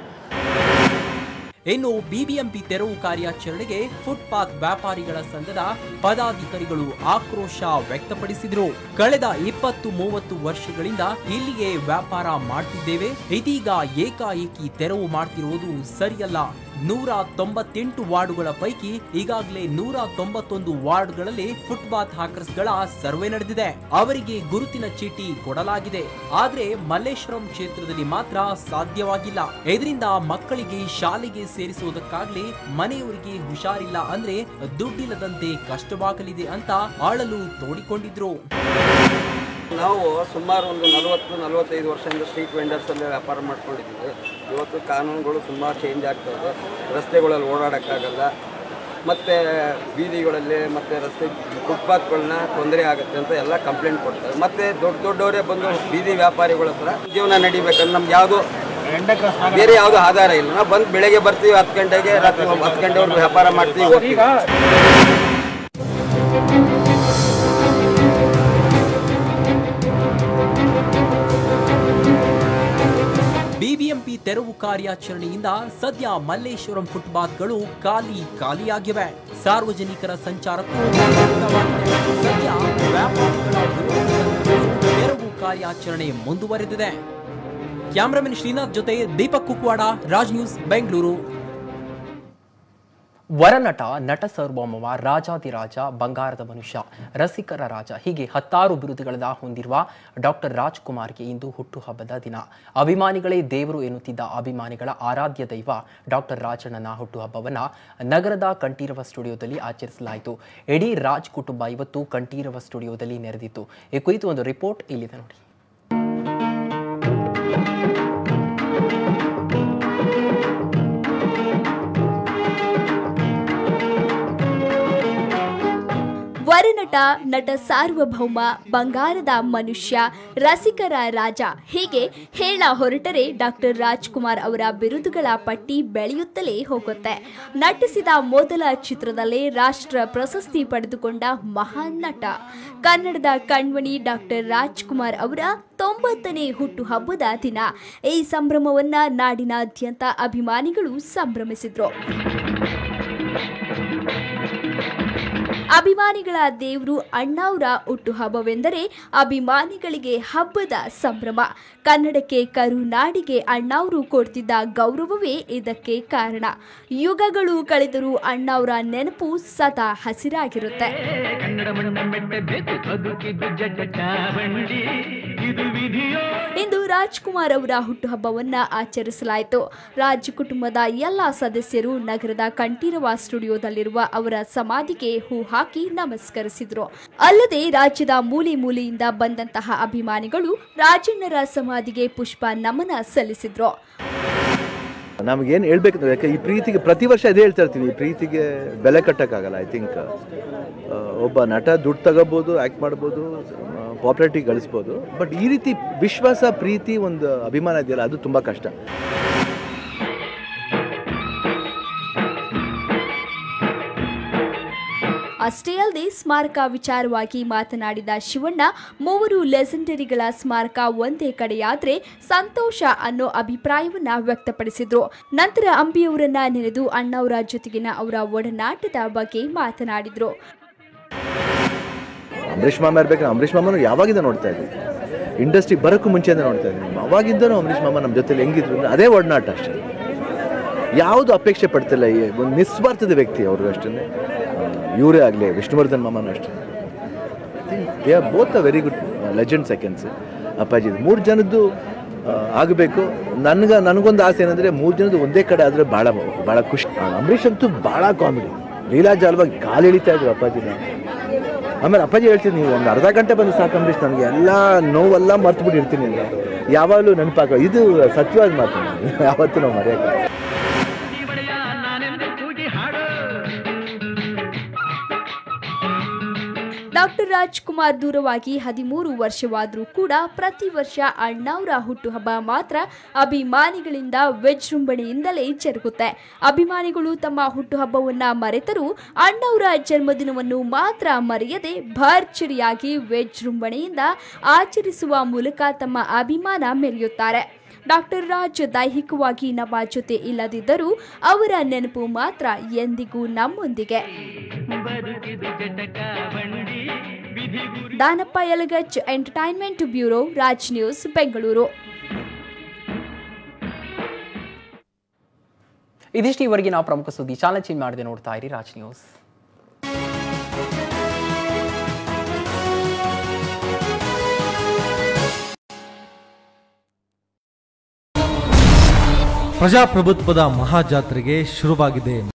ಇನ್ನು ಬಿಬಿಎಂಪಿ ತೆರವು ಕಾರ್ಯಾಚರಣೆಗೆ ಫುಟ್ಪಾತ್ ವ್ಯಾಪಾರಿಗಳ ಸಂಘದ ಪದಾಧಿಕಾರಿಗಳು ಆಕ್ರೋಶ ವ್ಯಕ್ತಪಡಿಸಿದರು ಕಳೆದ ಇಪ್ಪತ್ತು ಮೂವತ್ತು ವರ್ಷಗಳಿಂದ ಇಲ್ಲಿಯೇ ವ್ಯಾಪಾರ ಮಾಡ್ತಿದ್ದೇವೆ ಇದೀಗ ಏಕಾಏಕಿ ತೆರವು ಮಾಡ್ತಿರುವುದು ಸರಿಯಲ್ಲ ನೂರ ತೊಂಬತ್ತೆಂಟು ವಾರ್ಡುಗಳ ಪೈಕಿ ಈಗಾಗಲೇ ನೂರ ತೊಂಬತ್ತೊಂದು ವಾರ್ಡ್ಗಳಲ್ಲಿ ಫುಟ್ಪಾತ್ ಹಾಕರ್ಸ್ಗಳ ಸರ್ವೆ ನಡೆದಿದೆ ಅವರಿಗೆ ಗುರುತಿನ ಚೀಟಿ ಕೊಡಲಾಗಿದೆ ಆದ್ರೆ ಮಲ್ಲೇಶ್ವರಂ ಕ್ಷೇತ್ರದಲ್ಲಿ ಮಾತ್ರ ಸಾಧ್ಯವಾಗಿಲ್ಲ ಇದರಿಂದ ಮಕ್ಕಳಿಗೆ ಶಾಲೆಗೆ ಸೇರಿಸುವುದಕ್ಕಾಗ್ಲಿ ಮನೆಯವರಿಗೆ ಹುಷಾರಿಲ್ಲ ಅಂದ್ರೆ ದುಡ್ಡಿಲ್ಲದಂತೆ ಕಷ್ಟವಾಗಲಿದೆ ಅಂತ ಆಳಲು ತೋಡಿಕೊಂಡಿದ್ರು ನಾವು ಸುಮಾರು ಒಂದು ನಲವತ್ತು ನಲವತ್ತೈದು ವರ್ಷದಿಂದ ಸ್ಟ್ರೀಟ್ ವೆಂಡರ್ಸಲ್ಲಿ ವ್ಯಾಪಾರ ಮಾಡ್ಕೊಂಡಿದ್ದೀವಿ ಇವತ್ತು ಕಾನೂನುಗಳು ತುಂಬ ಚೇಂಜ್ ಆಗ್ತದೆ ರಸ್ತೆಗಳಲ್ಲಿ ಓಡಾಡೋಕ್ಕಾಗಲ್ಲ ಮತ್ತು ಬೀದಿಗಳಲ್ಲಿ ಮತ್ತು ರಸ್ತೆ ಫುಟ್ಪಾತ್ಗಳನ್ನ ತೊಂದರೆ ಆಗುತ್ತೆ ಅಂತ ಎಲ್ಲ ಕಂಪ್ಲೇಂಟ್ ಕೊಡ್ತಾರೆ ಮತ್ತು ದೊಡ್ಡ ದೊಡ್ಡವರೇ ಬಂದು ಬೀದಿ ವ್ಯಾಪಾರಿಗಳ ಹತ್ರ ಜೀವನ ನಡಿಬೇಕಂದ್ರೆ ನಮ್ಗೆ ಯಾವುದೋ ಬೇರೆ ಯಾವುದೋ ಆಧಾರ ಇಲ್ಲ ನಾವು ಬಂದು ಬೆಳಗ್ಗೆ ಬರ್ತೀವಿ ಹತ್ತು ಗಂಟೆಗೆ ರಾತ್ರಿ ಹತ್ತು ಗಂಟೆವರೆಗೂ ವ್ಯಾಪಾರ ಮಾಡ್ತೀವಿ ಹೋಗ್ತೀವಿ. ಬಿಬಿಎಂಪಿ ತೆರವು ಕಾರ್ಯಾಚರಣೆಯಿಂದ ಸದ್ಯ ಮಲ್ಲೇಶ್ವರಂ ಫುಟ್ಪಾತ್ಗಳು ಖಾಲಿ ಖಾಲಿಯಾಗಿವೆ ಸಾರ್ವಜನಿಕರ ಸಂಚಾರಕ್ಕೂ ಮುಕ್ತವಾಗಿದೆ. ಸದ್ಯ ವ್ಯಾಪಾರಿಗಳ ವಿರೋಧದಲ್ಲಿ ತೆರವು ಕಾರ್ಯಾಚರಣೆ ಮುಂದುವರೆದಿದೆ ಕ್ಯಾಮರಾಮನ್ ಶ್ರೀನಾಥ್ ಜೊತೆ ದೀಪಕ್ ಕುಕ್ವಾಡ ರಾಜ್ ನ್ಯೂಸ್ ಬೆಂಗಳೂರು ವರನಟ ನಟ ಸಾರ್ವಭೌಮವ ರಾಜಾದಿರಾಜ ಬಂಗಾರದ ಮನುಷ್ಯ ರಸಿಕರ ರಾಜ ಹೀಗೆ ಹತ್ತಾರು ಬಿರುದುಗಳನ್ನ ಹೊಂದಿರುವ ಡಾಕ್ಟರ್ ರಾಜ್ಕುಮಾರ್ಗೆ ಇಂದು ಹುಟ್ಟುಹಬ್ಬದ ದಿನ ಅಭಿಮಾನಿಗಳೇ ದೇವರು ಎನ್ನುತ್ತಿದ್ದ ಅಭಿಮಾನಿಗಳ ಆರಾಧ್ಯ ದೈವ ಡಾಕ್ಟರ್ ರಾಜಣ್ಣನ ಹುಟ್ಟುಹಬ್ಬವನ್ನ ನಗರದ ಕಂಠೀರವ ಸ್ಟುಡಿಯೋದಲ್ಲಿ ಆಚರಿಸಲಾಯಿತು ಇಡೀ ರಾಜ್ ಕುಟುಂಬ ಇವತ್ತು ಕಂಠೀರವ ಸ್ಟುಡಿಯೋದಲ್ಲಿ ನೆರೆದಿತ್ತು ಈ ಕುರಿತು ಒಂದು ರಿಪೋರ್ಟ್ ಇಲ್ಲಿದೆ ನೋಡಿ ವರನಟ ನಟ ಸಾರ್ವಭೌಮ ಬಂಗಾರದ ಮನುಷ್ಯ ರಸಿಕರ ರಾಜ ಹೀಗೆ ಹೇಳ ಹೊರಟರೆ ಡಾಕ್ಟರ್ ರಾಜ್ಕುಮಾರ್ ಅವರ ಬಿರುದುಗಳ ಪಟ್ಟಿ ಬೆಳೆಯುತ್ತಲೇ ಹೋಗುತ್ತೆ ನಟಿಸಿದ ಮೊದಲ ಚಿತ್ರದಲ್ಲೇ ರಾಷ್ಟ್ರ ಪ್ರಶಸ್ತಿ ಪಡೆದುಕೊಂಡ ಮಹಾನ್ ನಟ ಕನ್ನಡದ ಕಣ್ಮಣಿ ಡಾಕ್ಟರ್ ರಾಜ್ಕುಮಾರ್ ಅವರ ತೊಂಬತ್ತನೇ ಹುಟ್ಟುಹಬ್ಬದ ದಿನ ಈ ಸಂಭ್ರಮವನ್ನ ನಾಡಿನಾದ್ಯಂತ ಅಭಿಮಾನಿಗಳು ಸಂಭ್ರಮಿಸಿದ್ರು ಅಭಿಮಾನಿಗಳ ದೇವರು ಅಣ್ಣಾವ್ರ ಹುಟ್ಟುಹಬ್ಬವೆಂದರೆ ಅಭಿಮಾನಿಗಳಿಗೆ ಹಬ್ಬದ ಸಂಭ್ರಮ ಕನ್ನಡಕ್ಕೆ ಕರುನಾಡಿಗೆ ಅಣ್ಣಾವ್ರು ಕೊಡ್ತಿದ್ದ ಗೌರವವೇ ಇದಕ್ಕೆ ಕಾರಣ ಯುಗಗಳು ಕಳೆದರೂ ಅಣ್ಣಾವ್ರ ನೆನಪು ಸದಾ ಹಸಿರಾಗಿರುತ್ತೆ ಇಂದು ರಾಜ್ಕುಮಾರ್ ಅವರ ಹುಟ್ಟುಹಬ್ಬವನ್ನ ಆಚರಿಸಲಾಯಿತು ರಾಜ್ ಕುಟುಂಬದ ಎಲ್ಲ ಸದಸ್ಯರು ನಗರದ ಕಂಠೀರವ ಸ್ಟುಡಿಯೋದಲ್ಲಿರುವ ಅವರ ಸಮಾಧಿಗೆ ಹೂ ಹಾಕಿ ನಮಸ್ಕರಿಸಿದ್ರು ಅಲ್ಲದೆ ರಾಜ್ಯದ ಮೂಲೆ ಮೂಲೆಯಿಂದ ಬಂದಂತಹ ಅಭಿಮಾನಿಗಳು ರಾಜಣ್ಣರ ಸಮಾಧಿಗೆ ಪುಷ್ಪ ನಮನ ಸಲ್ಲಿಸಿದ್ರು ನಮಗೇನು ಹೇಳ್ಬೇಕಂದ್ರೆ ಯಾಕೆ ಈ ಪ್ರೀತಿಗೆ ಪ್ರತಿ ವರ್ಷ ಇದೇ ಹೇಳ್ತಾ ಇರ್ತೀವಿ ಈ ಪ್ರೀತಿಗೆ ಬೆಲೆ ಕಟ್ಟೋಕ್ಕಾಗಲ್ಲ ಐ ಥಿಂಕ್ ಒಬ್ಬ ನಟ ದುಡ್ಡು ತಗೋಬೋದು ಆ್ಯಕ್ಟ್ ಮಾಡ್ಬೋದು ಪಾಪ್ಯುಲಾರಿಟಿ ಗಳಿಸ್ಬೋದು ಬಟ್ ಈ ರೀತಿ ವಿಶ್ವಾಸ ಪ್ರೀತಿ ಒಂದು ಅಭಿಮಾನ ಇದೆಯಲ್ಲ ಅದು ತುಂಬ ಕಷ್ಟ ಅಷ್ಟೇ ಅಲ್ಲದೆ ಸ್ಮಾರಕ ವಿಚಾರವಾಗಿ ಮಾತನಾಡಿದ ಶಿವಣ್ಣ ಮೂವರು ಲೆಜೆಂಡರಿಗಳ ಸ್ಮಾರಕ ಒಂದೇ ಕಡೆಯಾದ್ರೆ ಸಂತೋಷ ಅನ್ನೋ ಅಭಿಪ್ರಾಯವನ್ನ ವ್ಯಕ್ತಪಡಿಸಿದ್ರು ನಂತರ ಅಂಬಿಯವರನ್ನ ನೆನೆದು ಅಣ್ಣವರ ಜೊತೆಗಿನ ಅವರ ಒಡನಾಟದ ಬಗ್ಗೆ ಮಾತನಾಡಿದ್ರು ಅಂಬರೀಷ್ ಮಾಮ ಇರ್ಬೇಕು ಅಂಬರೀಷ್ ಮಾಮನ ಯಾವಾಗಿಂದ ನೋಡ್ತಾ ಇದ್ವಿ ಇಂಡಸ್ಟ್ರಿ ಬರೋಕ್ಕೂ ಮುಂಚೆಯಿಂದ ನೋಡ್ತಾ ಇದ್ವಿ ಅವಾಗಿಂದನೂ ಅಂಬರೀಷ್ ಮಾಮ ನಮ್ಮ ಜೊತೆಲಿ ಹೆಂಗಿದ್ರು ಅಂದ್ರೆ ಅದೇ ಒಡನಾಟ ಅಷ್ಟೇ ಯಾವುದು ಅಪೇಕ್ಷೆ ಪಡ್ತಿಲ್ಲ ಈ ಒಂದು ನಿಸ್ವಾರ್ಥದ ವ್ಯಕ್ತಿ ಅವರು ಅಷ್ಟೇ ಇವರೇ ಆಗಲಿ ವಿಷ್ಣುವರ್ಧನ್ ಮಾಮನೂ ಅಷ್ಟೇ they are both a very good legend seconds Appaji ಮೂರು ಜನದ್ದು ಆಗಬೇಕು ನನಗೆ ನನಗೊಂದು ಆಸೆ ಏನಂದರೆ ಮೂರು ಜನದ್ದು ಒಂದೇ ಕಡೆ ಆದರೆ ಭಾಳ ಭಾಳ ಖುಷಿ ಆ, ಅಂಬರೀಷ್ ಅಂತೂ ಭಾಳ ಕಾಮಿಡಿ ಲೀಲಾ ಜಾಲವಾಗಿ ಕಾಲು ಎಳಿತಾ ಇದ್ರು ಅಪ್ಪಾಜಿನ ಆಮೇಲೆ ಅಪ್ಪಾಜಿ ಹೇಳ್ತೀನಿ ನೀವು ಒಂದು ಅರ್ಧ ಗಂಟೆ ಬಂದು ಸಾಕು ಅಂಬರೀಷ್ ನನಗೆ ಎಲ್ಲ ನೋವೆಲ್ಲ ಮರ್ತು ಬಿಟ್ಟಿರ್ತೀನಿ ಅಂತ ಯಾವಾಗಲೂ ನೆನಪಾಗ ಇದು ಸತ್ಯವಾದ ಮಾತು ಯಾವತ್ತೂ ನಾವು ಮರೆಯೋಕ್ಕೆ ಡಾಕ್ಟರ್ ರಾಜ್ಕುಮಾರ್ ದೂರವಾಗಿ ಹದಿಮೂರು ವರ್ಷವಾದರೂ ಕೂಡ ಪ್ರತಿ ವರ್ಷ ಅಣ್ಣಾವ್ರ ಹುಟ್ಟುಹಬ್ಬ ಮಾತ್ರ ಅಭಿಮಾನಿಗಳಿಂದ ವಿಜೃಂಭಣೆಯಿಂದಲೇ ಜರುಗುತ್ತೆ ಅಭಿಮಾನಿಗಳು ತಮ್ಮ ಹುಟ್ಟುಹಬ್ಬವನ್ನ ಮರೆತರೂ ಅಣ್ಣಾವ್ರ ಜನ್ಮದಿನವನ್ನು ಮಾತ್ರ ಮರೆಯದೆ ಭರ್ಜರಿಯಾಗಿ ವಿಜೃಂಭಣೆಯಿಂದ ಆಚರಿಸುವ ಮೂಲಕ ತಮ್ಮ ಅಭಿಮಾನ ಮೆರೆಯುತ್ತಾರೆ ಡಾಕ್ಟರ್ ರಾಜ್ ದೈಹಿಕವಾಗಿ ನಮ್ಮ ಜೊತೆ ಇಲ್ಲದಿದ್ದರೂ ಅವರ ನೆನಪು ಮಾತ್ರ ಎಂದಿಗೂ ನಮ್ಮೊಂದಿಗೆ Danappa Yalagach entertainment bureau Raj news Bengaluru ಇದಿಷ್ಟು ಇವರೆಗಿನ ಪ್ರಮುಖ ಸುದ್ದಿ ಚಾನಲ್ ಚೇಂಜ್ ಮಾಡದೆ ನೋಡ್ತಾ ಇರಿ ರಾಜ್ ನ್ಯೂಸ್ ಪ್ರಜಾಪ್ರಭುತ್ವದ ಮಹಾಜಾತ್ರೆಗೆ ಶುರುವಾಗಿದೆ